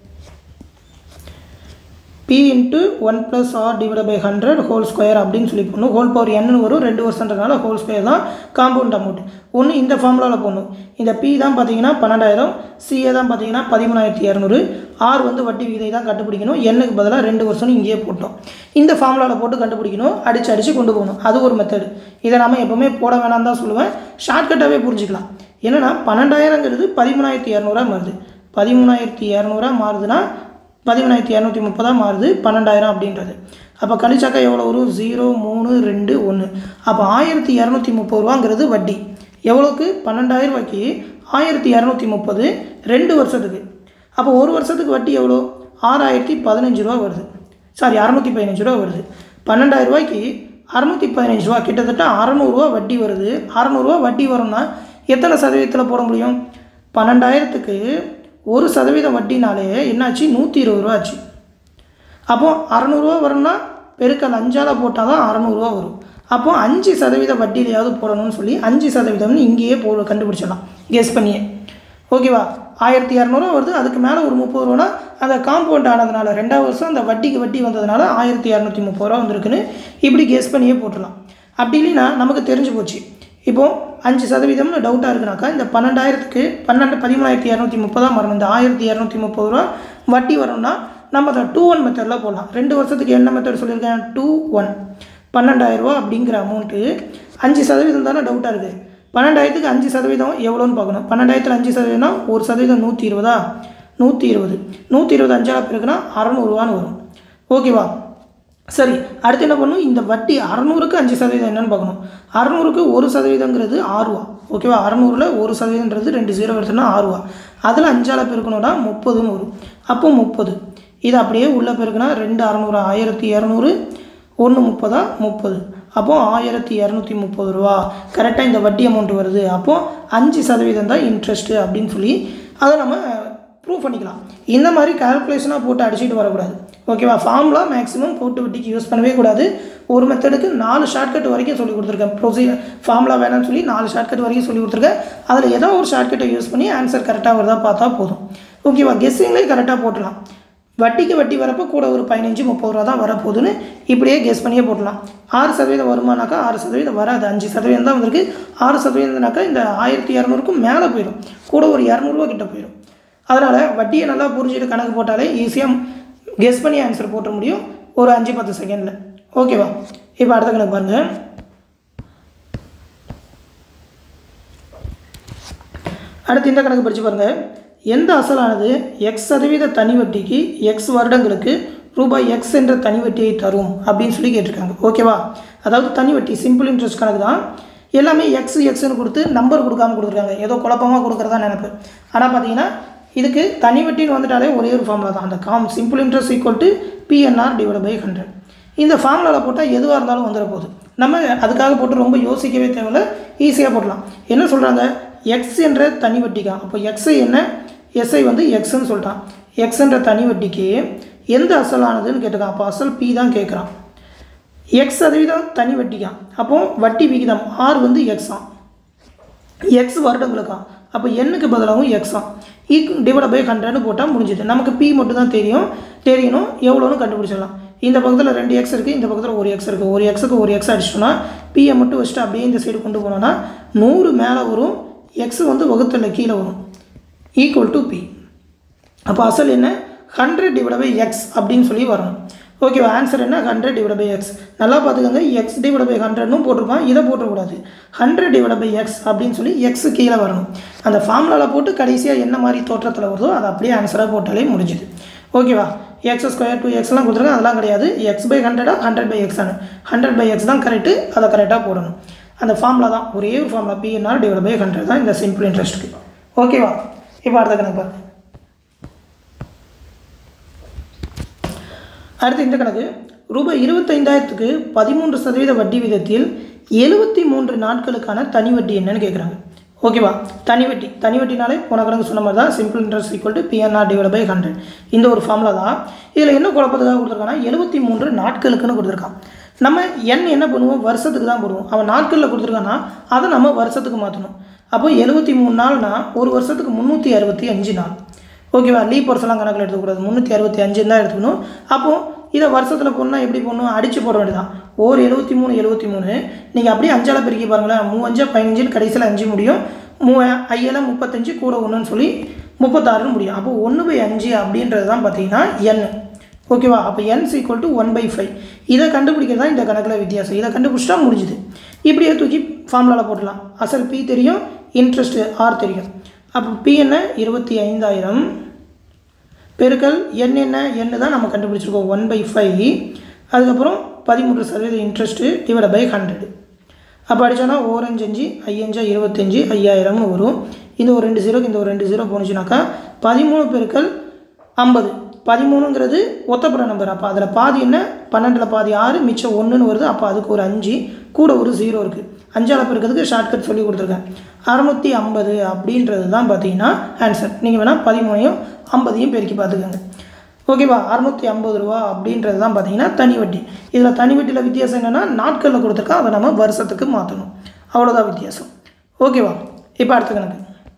p into one plus r divide by hundred whole square அப்படின்னு சொல்லி போடணும் ஹோல் பவர் என்னன்னு வரும் ரெண்டு வருஷன்றதுனால ஹோல் ஸ்கொயர் தான் காம்பவுண்ட் அமௌண்ட் ஒன்று இந்த ஃபார்முலாவில் போடணும் இந்த பி தான் பார்த்தீங்கன்னா பன்னெண்டாயிரம் சிஏ தான் பார்த்தீங்கன்னா பதிமூணாயிரத்தி இரநூறு ஆர் வந்து வட்டி விகிதை தான் கண்டுபிடிக்கணும் எண்ணுக்கு பதிலாக ரெண்டு வருஷம்னு இங்கேயே போட்டோம் இந்த ஃபார்முலாவில் போட்டு கண்டுபிடிக்கணும் அடிச்சு அடித்து கொண்டு போகணும் அது ஒரு மெத்தடு இதை நம்ம எப்போவுமே போட வேணாம் தான் சொல்லுவேன் ஷார்ட்கட்டாகவே புரிஞ்சுக்கலாம் என்னென்னா பன்னெண்டாயிரங்கிறது பதிமூணாயிரத்தி இரநூறுவா மாறுது பதிமூணாயிரத்தி இரநூறுவா மாறுதுன்னா பதிமூணாயிரத்தி இரநூத்தி முப்பதாக மாறுது பன்னெண்டாயிரம் அப்படின்றது அப்போ கழிச்சாக்கா எவ்வளோ வரும் ஜீரோ மூணு ரெண்டு ஒன்று அப்போ ஆயிரத்தி இரநூத்தி முப்பது ரூபாங்கிறது வட்டி எவ்வளோக்கு பன்னெண்டாயிரம் ரூபாய்க்கு ஆயிரத்தி இரநூத்தி முப்பது ரெண்டு வருஷத்துக்கு அப்போ ஒரு வருஷத்துக்கு வட்டி எவ்வளோ ஆறாயிரத்தி பதினஞ்சு ரூபா வருது சாரி அறநூற்றி பதினஞ்சு ரூபா வருது பன்னெண்டாயிரம் ரூபாய்க்கு அறநூற்றி பதினஞ்சு ரூபா கிட்டத்தட்ட அறநூறுவா வட்டி வருது அறநூறுவா வட்டி வரும்னா எத்தனை சதவீதத்தில் போட முடியும் பன்னெண்டாயிரத்துக்கு ஒரு சதவீதம் வட்டினாலே என்னாச்சு நூற்றி இருபது ரூபா ஆச்சு அப்போது அறநூறுவா வரும்னா பெருக்கல் அஞ்சால் போட்டால் தான் அறநூறுவா வரும் அப்போது அஞ்சு சதவீத வட்டியிலையாவது போடணும்னு சொல்லி அஞ்சு சதவீதம்னு இங்கேயே போ கண்டுபிடிச்சிடலாம் கெஸ் பண்ணியே ஓகேவா ஆயிரத்தி இரநூறுவா வருது அதுக்கு மேலே ஒரு முப்பது ரூபானா அந்த காம்பவுண்ட் ஆனதுனால ரெண்டாவது வருஷம் அந்த வட்டிக்கு வட்டி வந்ததுனால ஆயிரத்தி இரநூத்தி முப்பது ரூபா வந்திருக்குன்னு இப்படி கெஸ் பண்ணியே போட்டுடலாம் அப்படி இல்லைன்னா நமக்கு தெரிஞ்சு போச்சு இப்போது அஞ்சு சதவீதம்னு டவுட்டாக இருக்குனாக்கா இந்த பன்னெண்டாயிரத்துக்கு பன்னெண்டு பதிமூணாயிரத்தி இரநூத்தி முப்பதாக வரணும் இந்த ஆயிரத்தி இரநூத்தி முப்பது ரூபா வட்டி வரணும்னா நம்ம அதை டூ ஒன் மெத்தடில் போடலாம் ரெண்டு வருஷத்துக்கு என்ன மெத்தட் சொல்லியிருக்கேன் டூ ஒன் பன்னெண்டாயிரரூவா அப்படிங்கிற அமௌண்ட்டு அஞ்சு சதவீதம் தானே டவுட்டாக இருக்குது பன்னெண்டாயிரத்துக்கு அஞ்சு சதவீதம் எவ்வளோன்னு பார்க்கணும் பன்னெண்டாயிரத்தில் அஞ்சு சதவீதம்னா ஒரு சதவீதம் நூற்றி இருபதா நூற்றி இருபது நூற்றி இருபது அஞ்சாவது பேருக்குன்னா அறநூறுவான்னு வரும் ஓகேவா சரி அடுத்து என்ன பண்ணணும் இந்த வட்டி அறநூறுக்கு அஞ்சு சதவீதம் என்னன்னு பார்க்கணும் அறநூறுக்கு ஒரு சதவீதங்கிறது ஆறுவா ஓகேவா அறநூறில் ஒரு சதவீதம்ன்றது ரெண்டு ஜீரோ எடுத்தோம்னா ஆறுவா அதில் அஞ்சால் பெருக்கணும்னா முப்பதுன்னு வரும் அப்போ முப்பது இது அப்படியே உள்ளே பெருக்குனா ரெண்டு அறநூறு ஆயிரத்தி இரநூறு ஒன்று முப்பதா முப்பது அப்போது ஆயிரத்தி இரநூத்தி முப்பது ரூபா கரெக்டாக இந்த வட்டி அமௌண்ட் வருது அப்போது அஞ்சு சதவீதம் தான் இன்ட்ரெஸ்ட்டு அப்படின்னு சொல்லி அதை நம்ம ப்ரூவ் பண்ணிக்கலாம் இந்த மாதிரி கால்குலேஷனாக போட்டு அடிச்சுட்டு வரக்கூடாது ஓகேவா ஃபார்முலா மேக்ஸிமம் போட்டு வட்டிக்கு யூஸ் பண்ணவே கூடாது ஒரு மெத்தடுக்கு நாலு ஷார்ட்கட் வரைக்கும் சொல்லி கொடுத்துருக்கேன் ப்ரொசீஜர் ஃபார்முலா வேணாம்னு சொல்லி நாலு ஷார்ட்கட் வரைக்கும் சொல்லி கொடுத்துருக்கேன் அதில் ஏதோ ஒரு ஷார்ட்கட்டை யூஸ் பண்ணி ஆன்சர் கரெக்டாக வருதா பார்த்தா போதும் ஓகேவா கெஸ்ஸிங்லேயே கரெக்டாக போட்டலாம் வட்டிக்கு வட்டி வரப்போ கூட ஒரு பதினஞ்சு முப்பது ரூபா தான் வரப்போகுதுன்னு இப்படியே கெஸ் பண்ணியே போட்டலாம் ஆறு சதவீதம் வருமானாக்கா ஆறு சதவீதம் வராது அஞ்சு சதவீதம் தான் வந்திருக்கு ஆறு சதவீதம்னாக்கா இந்த ஆயிரத்தி இரநூறுக்கும் மேலே போயிடும் கூட ஒரு இரநூறுவா கிட்ட போயிடும் அதனால் வட்டியை நல்லா புரிஞ்சுட்டு கணக்கு போட்டாலே ஈஸியாக கெஸ் பண்ணி ஆன்சர் போட்ட முடியும் ஒரு அஞ்சு பத்து செகண்டில் ஓகேவா இப்போ அடுத்த கணக்கு பாருங்கள் அடுத்து இந்த கணக்கு படித்து பாருங்கள் எந்த அசலானது எக்ஸ் சதவீத தனி வட்டிக்கு எக்ஸ் வருடங்களுக்கு ரூபாய் எக்ஸ் என்ற தனி வட்டியை தரும் அப்படின்னு சொல்லி கேட்டிருக்காங்க ஓகேவா அதாவது தனி வட்டி சிம்பிள் இன்ட்ரெஸ்ட் கணக்கு தான் எல்லாமே எக்ஸ் எக்ஸ்னு கொடுத்து நம்பர் கொடுக்காம கொடுத்துருக்காங்க ஏதோ குழப்பமாக கொடுக்குறதா நினைப்பு ஆனால் பார்த்தீங்கன்னா இதுக்கு தனி வட்டின்னு வந்துட்டாலே ஒரே ஒரு ஃபார்முலா தான் அந்த காம் simple interest equal to PNR divide by hundred இந்த ஃபார்முலாவில் போட்டால் எதுவாக இருந்தாலும் வந்துட போகுது நம்ம அதுக்காக போட்டு ரொம்ப யோசிக்கவே தேவையில்ல ஈஸியாக போடலாம் என்ன சொல்கிறாங்க எக்ஸ் என்ற தனி வட்டிக்கா அப்போ எக்ஸை என்ன எஸ்ஐ வந்து எக்ஸ்ன்னு சொல்லிட்டான் எக்ஸ் என்ற தனி வட்டிக்கு எந்த அசலானதுன்னு கேட்டிருக்கான் அப்போ அசல் பி தான் கேட்குறான் எக்ஸ் சதவீதம் தனி வட்டிக்கான் அப்போது வட்டி விகிதம் ஆர் வந்து எக்ஸாம் எக்ஸ் வருடங்களுக்கா அப்போ எண்ணுக்கு பதிலாகவும் எக்ஸாம் ஈக் டிவைட் பை ஹண்ட்ரட்னு போட்டால் முடிஞ்சுது நமக்கு பி மட்டும் தான் தெரியும் தெரியணும் எவ்வளோன்னு கண்டுபிடிச்சிடலாம் இந்த பக்கத்தில் ரெண்டு எக்ஸ் இருக்குது இந்த பக்கத்தில் ஒரு எக்ஸ் இருக்குது ஒரு எக்ஸுக்கு ஒரு எக்ஸ் அடிச்சிட்டோம்னா பியை மட்டும் வச்சுட்டு அப்படியே இந்த சைடு கொண்டு போனோன்னா நூறு மேலே வரும் எக்ஸ் வந்து வகுத்துல கீழே வரும் ஈக்குவல் டு பி அப்போ அசல் என்ன ஹண்ட்ரட் டிவைட் பை எக்ஸ் அப்படின்னு சொல்லி வரணும் ஓகேவா ஆன்சர் என்ன ஹண்ட்ரட் டிவைட் பை எக்ஸ் நல்லா பார்த்துக்கோங்க எக்ஸ் டிவைட் பை ஹண்ட்ரட்னும் போட்டிருப்பான் இதை போட்டக்கூடாது ஹண்ட்ரட் டிவைட் பை எக்ஸ் அப்படின்னு சொல்லி எக்ஸ் கீழே வரணும் அந்த ஃபார்முலாவில் போட்டு கடைசியாக என்ன மாதிரி தோற்றத்தில் வருதோ அதை அப்படியே ஆன்சராக போட்டாலே முடிஞ்சுது ஓகேவா எக்ஸ் ஸ்கொயர் டூ எக்ஸ்லாம் கொடுத்துருங்க அதெல்லாம் கிடையாது எக்ஸ் பை ஹண்ட்ரடா ஹண்ட்ரட் பை எக்ஸ் ஆனு ஹண்ட்ரட் பை எக்ஸ் தான் கரெக்டு அதை கரெக்டாக போடணும் அந்த ஃபார்முலா தான் ஒரே ஒரு formula PNR divide by hundred தான் இந்த சிம்பிள் இன்ட்ரெஸ்ட்டுக்கு ஓகேவா இப்போ அடுத்த கணக்கு பாருங்க அடுத்து இந்த கணக்கு ரூபாய் இருபத்தைந்தாயிரத்துக்கு பதிமூன்று சதவீத வட்டி விதத்தில் எழுபத்தி மூன்று நாட்களுக்கான தனி வட்டி என்னன்னு கேட்குறாங்க ஓகேவா தனி வட்டி தனி வட்டினாலே போன கணக்கு சொன்ன மாதிரி தான் simple interest equal to PNR divide by hundred இந்த ஒரு ஃபார்முலா தான் இதில் என்ன குழப்பத்துக்காக கொடுத்துருக்காங்கன்னா எழுபத்தி மூன்று நாட்களுக்குன்னு கொடுத்துருக்கான் நம்ம எண் என்ன பண்ணுவோம் வருஷத்துக்கு தான் போடுவோம் அவன் நாட்களில் கொடுத்துருக்கான்னா அதை நம்ம வருஷத்துக்கு மாற்றணும் அப்போ எழுபத்தி மூணு நாள்னா ஒரு வருஷத்துக்கு முந்நூற்றி அறுபத்தி அஞ்சு நாள் ஓகேவா லீப் வருஷம்லாம் கணக்கில் எடுத்துக்கூடாது முந்நூற்றி அறுபத்தி அஞ்சு தான் எடுத்துக்கணும் அப்போது இதை வருஷத்தில் போடணும் எப்படி போடணும் அடித்து போட வேண்டியதான் ஒரு எழுபத்தி மூணு எழுபத்தி மூணு நீங்கள் அப்படியே அஞ்சால பெருக்கி பாருங்களேன் மூவஞ்சா பதினஞ்சுன்னு கடைசியில் அஞ்சு முடியும் மூ ஐயால முப்பத்தஞ்சு கூட ஒன்றுன்னு சொல்லி முப்பத்தாறுன்னு முடியும் அப்போ ஒன்று பை அஞ்சு அப்படின்றது தான் பார்த்தீங்கன்னா என் ஓகேவா அப்போ n equal to one by five இதை கண்டுபிடிக்கிறது தான் இந்த கணக்கில் வித்தியாசம் இதை கண்டுபிடிச்சிட்டா முடிஞ்சுது இப்படியே தூக்கி ஃபார்முலாவில் போடலாம் அசல் பி தெரியும் இன்ட்ரெஸ்ட் ஆர் தெரியும் அப்போ பி என்ன இருபத்தி ஐந்தாயிரம் பெருக்கல் என் என்ன எண்ணு தான் நம்ம கண்டுபிடிச்சிருக்கோம் ஒன் பை ஃபைவ் அதுக்கப்புறம் பதிமூன்று சதவீத இன்ட்ரெஸ்ட்டு டிவைட் பை ஹண்ட்ரட் அப்போ அடித்தோன்னா ஓரஞ்சு அஞ்சு ஐயஞ்சா இருபத்தஞ்சி ஐயாயிரம்னு வரும் இந்த ஒரு ரெண்டு ஜீரோக்கு இந்த ஒரு ரெண்டு ஜீரோ போணுச்சுனாக்கா பதிமூணு பெருக்கல் ஐம்பது பதிமூணுங்கிறது ஒத்தப்புற நம்பர் அப்போ அதில் பாதி என்ன பன்னெண்டில் பாதி ஆறு மிச்சம் ஒன்றுன்னு வருது அப்போ அதுக்கு ஒரு அஞ்சு கூட ஒரு ஜீரோ இருக்குது அஞ்சால் பெருக்கிறதுக்கு ஷார்ட்கட் சொல்லி கொடுத்துருக்கேன் அறநூற்றி ஐம்பது அப்படின்றது தான் பார்த்தீங்கன்னா ஆன்சர் நீங்கள் வேணால் பதிமூணையும் ஐம்பதையும் பெருக்கி பார்த்துக்கோங்க ஓகேவா அறநூற்றி ஐம்பது ரூபா அப்படின்றது தான் பார்த்தீங்கன்னா தனி வட்டி இதில் தனி வட்டியில் வித்தியாசம் என்னென்னா நாட்களில் கொடுத்துருக்கா அதை நம்ம வருஷத்துக்கு மாற்றணும் அவ்வளோதான் வித்தியாசம் ஓகேவா இப்போ அடுத்த கணக்கு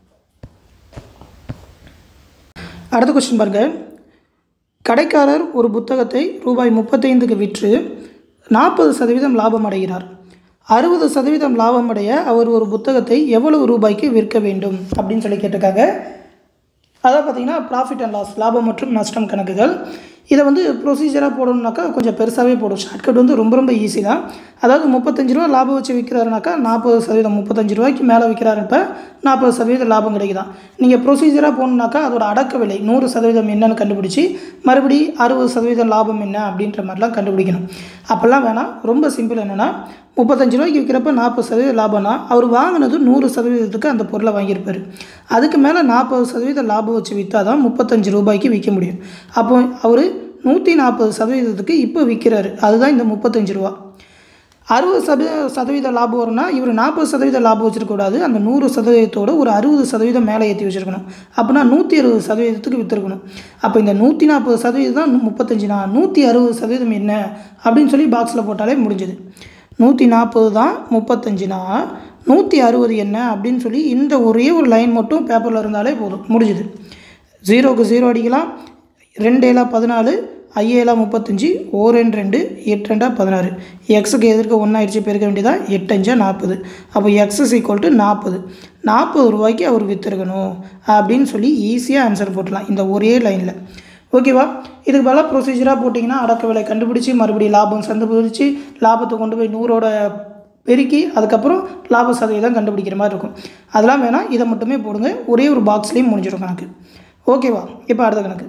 அடுத்த கொஸ்டின் பாருங்க கடைக்காரர் ஒரு புத்தகத்தை ரூபாய் முப்பத்தைந்துக்கு விற்று நாற்பது சதவீதம் லாபம் அடைகிறார் அறுபது சதவீதம் லாபம் அடைய அவர் ஒரு புத்தகத்தை எவ்வளவு ரூபாய்க்கு விற்க வேண்டும் அப்படின்னு சொல்லி கேட்டிருக்காங்க அதான் பார்த்தீங்கன்னா ப்ராஃபிட் அண்ட் லாஸ் லாபம் மற்றும் நஷ்டம் கணக்குகள் இதை வந்து ப்ரொசீஜராக போடணுன்னாக்கா கொஞ்சம் பெருசாகவே போடும் ஷார்ட்கட் வந்து ரொம்ப ரொம்ப ஈஸி தான் அதாவது முப்பத்தஞ்சு ரூபா லாபம் வச்சு விற்கிறாருனாக்கா நாற்பது சதவீதம் முப்பத்தஞ்சு ரூபாய்க்கு மேலே விற்கிறாருப்ப நாற்பது சதவீதம் லாபம் கிடைக்குதான் நீங்கள் ப்ரொசீஜராக போகணுன்னாக்கா அதோட அடக்க விலை நூறு சதவீதம் என்னன்னு கண்டுபிடிச்சி மறுபடி அறுபது சதவீதம் லாபம் என்ன அப்படின்ற மாதிரிலாம் கண்டுபிடிக்கணும் அப்போல்லாம் வேணாம் ரொம்ப சிம்பிள் என்னென்னா முப்பத்தஞ்சு ரூபாய்க்கு விற்கிறப்ப நாற்பது சதவீதம் லாபம்னா அவர் வாங்கினது நூறு சதவீதத்துக்கு அந்த பொருளை வாங்கியிருப்பார் அதுக்கு மேலே நாற்பது சதவீதம் லாபம் வச்சு விற்றா தான் முப்பத்தஞ்சு ரூபாய்க்கு விற்க முடியும் அப்போ அவர் நூற்றி நாற்பது சதவீதத்துக்கு இப்போ விற்கிறாரு அதுதான் இந்த முப்பத்தஞ்சு ரூபா அறுபது சதவீத சதவீத லாபம் வரும்னா இவர் நாற்பது சதவீத லாபம் வச்சிருக்கக்கூடாது அந்த நூறு சதவீதத்தோட ஒரு அறுபது சதவீதம் மேலே ஏற்றி வச்சுருக்கணும் அப்படின்னா நூற்றி அறுபது சதவீதத்துக்கு விற்றுருக்கணும் அப்போ இந்த நூற்றி நாற்பது சதவீதம் தான் முப்பத்தஞ்சுனா நூற்றி அறுபது சதவீதம் என்ன அப்படின்னு சொல்லி பாக்ஸில் போட்டாலே முடிஞ்சுது நூற்றி நாற்பது தான் முப்பத்தஞ்சுனா நூற்றி அறுபது என்ன அப்படின்னு சொல்லி இந்த ஒரே ஒரு லைன் மட்டும் பேப்பரில் இருந்தாலே போதும் முடிஞ்சுது ஜீரோக்கு ஜீரோ அடிக்கலாம் ரெண்டு ஏழா பதினாலு ஐஏழா முப்பத்தஞ்சு ஓ ரெண்டு ரெண்டு எட்டு ரெண்டா பதினாறு எக்ஸுக்கு எதிர்க்க ஒன்றாயிடுச்சு பெருக்க வேண்டியதா எட்டஞ்சா நாற்பது அப்போ எக்ஸ் இஸ் ஈக்குவல் டு நாற்பது நாற்பது ரூபாய்க்கு அவர் விற்றுருக்கணும் அப்படின்னு சொல்லி ஈஸியாக ஆன்சர் போட்டலாம் இந்த ஒரே லைனில் ஓகேவா இதுக்கு பதிலாக ப்ரொசீஜராக போட்டிங்கன்னா அடக்க விலை கண்டுபிடிச்சி மறுபடியும் லாபம் சந்துபிடிச்சி லாபத்தை கொண்டு போய் நூறோட பெருக்கி அதுக்கப்புறம் லாப சதவீதம் கண்டுபிடிக்கிற மாதிரி இருக்கும் அதெல்லாம் வேணாம் இதை மட்டுமே போடுங்க ஒரே ஒரு பாக்ஸ்லேயும் முடிஞ்சிடும் கணக்கு ஓகேவா இப்போ அடுத்த கணக்கு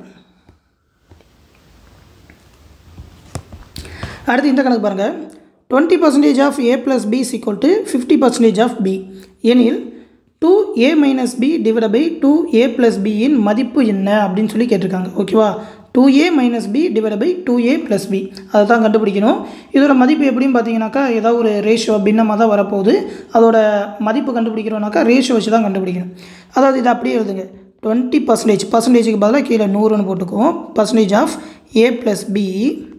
அடுத்து இந்த கணக்கு பாருங்கள் twenty percentage of a plus b equal to fifty percentage of b எனில் two a minus b divide by two a plus பியின் மதிப்பு என்ன அப்படின்னு சொல்லி கேட்டிருக்காங்க ஓகேவா two a minus b divide by two a plus b அதை தான் கண்டுபிடிக்கணும் இதோட மதிப்பு எப்படின்னு பார்த்தீங்கன்னாக்கா ஏதாவது ஒரு ரேஷியோ பின்னமாக தான் வரப்போகுது அதோட மதிப்பு கண்டுபிடிக்கிறோம்னாக்கா ரேஷியோ வச்சு தான் கண்டுபிடிக்கணும் அதாவது இதை அப்படியே எழுதுங்க டுவெண்ட்டி பர்சன்டேஜ் பர்சன்டேஜுக்கு பதிலாக கீழே நூறுன்னு போட்டுக்குவோம் percentage of a plus b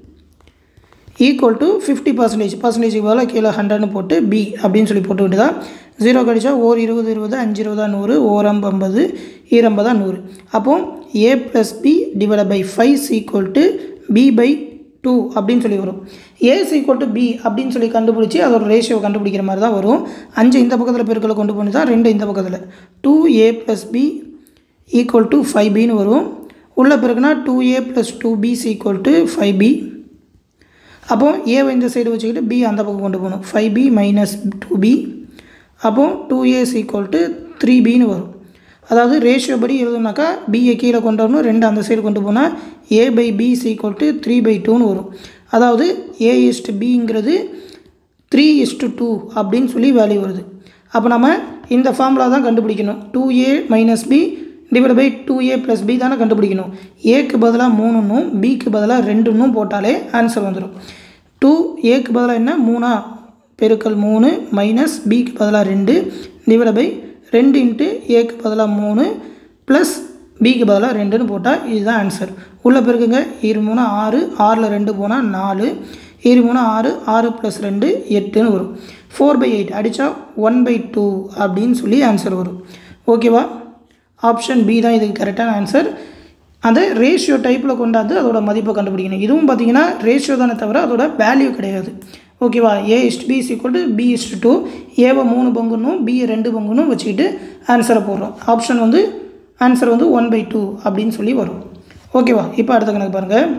equal to fifty percentage பர்சன்டேஜுக்கு பதிலாக கீழே ஹண்ட்ரட்னு போட்டு பி அப்படின்னு சொல்லி போட்டு விட்டுதான் ஜீரோ கழிச்சா ஓர் இருபது இருபது அஞ்சு இருபதா நூறு ஓரம் ஐம்பது ஈரம்பதா நூறு அப்போ a plus b divide by five equal to b by two அப்படின்னு சொல்லி வரும் ஏ ஈக்குவல் டு பி அப்படின்னு சொல்லி கண்டுபிடிச்சி அதோட ரேஷியோ கண்டுபிடிக்கிற மாதிரி தான் வரும் அஞ்சு இந்த பக்கத்தில் பெருக்களை கொண்டு போய் தான் ரெண்டு இந்த பக்கத்தில் two a plus b equal to five பின்னு வரும் உள்ள பிறகுனா two a plus two b equal to five b அப்போ ஏவை இந்த சைடு வச்சுக்கிட்டு பி அந்த பக்கம் கொண்டு போகணும் five b minus two b அப்போ two a's equal to three பின்னு வரும் அதாவது ரேஷியோ படி எழுதுனாக்கா பியை கீழே கொண்டு வரணும் ரெண்டு அந்த சைடு கொண்டு போனால் a by b equal to three by டூன்னு வரும் அதாவது ஏ இஸ்டு பிங்கிறது த்ரீ இஸ்டு டூ அப்படின்னு சொல்லி வேல்யூ வருது அப்போ நம்ம இந்த ஃபார்முலா தான் கண்டுபிடிக்கணும் two a minus b divide by two a plus b தானே கண்டுபிடிக்கணும் ஏக்கு பதிலாக மூணுன்னும் பிக்கு பதிலாக ரெண்டுன்னும் போட்டாலே ஆன்சர் வந்துடும் டூ ஏக்கு பதிலாக என்ன மூணா பெருக்கல் மூணு மைனஸ் பிக்கு பதிலாக ரெண்டு டிவைட் பை ரெண்டு இன்ட்டு ஏக்கு பதிலாக மூணு ப்ளஸ் பிக்கு பதிலாக ரெண்டுன்னு போட்டால் இதுதான் ஆன்சர் உள்ளே பெருக்குங்க இரு மூணு ஆறு ஆறில் ரெண்டு போனால் நாலு இரு மூணு ஆறு ஆறு ப்ளஸ் ரெண்டு எட்டுன்னு வரும் ஃபோர் பை எயிட் அடித்தா ஒன் பை டூ அப்படின்னு சொல்லி ஆன்சர் வரும் ஓகேவா ஆப்ஷன் பி தான் இதுக்கு கரெக்டான ஆன்சர் அந்த ரேஷியோ டைப்பில் கொண்டாந்து அதோட மதிப்பை கண்டுபிடிக்கணும் இதுவும் பார்த்தீங்கன்னா ரேஷியோ தானே தவிர அதோட வேல்யூ கிடையாது ஓகேவா a is to b equal to b is to two ஏவை மூணு பங்குன்னும் பி ரெண்டு பங்குன்னும் வச்சுக்கிட்டு ஆன்சரை போடுறோம் ஆப்ஷன் வந்து ஆன்சர் வந்து ஒன் பை டூ அப்படின்னு சொல்லி வரும் ஓகேவா இப்போ அடுத்த கணக்கு பாருங்கள்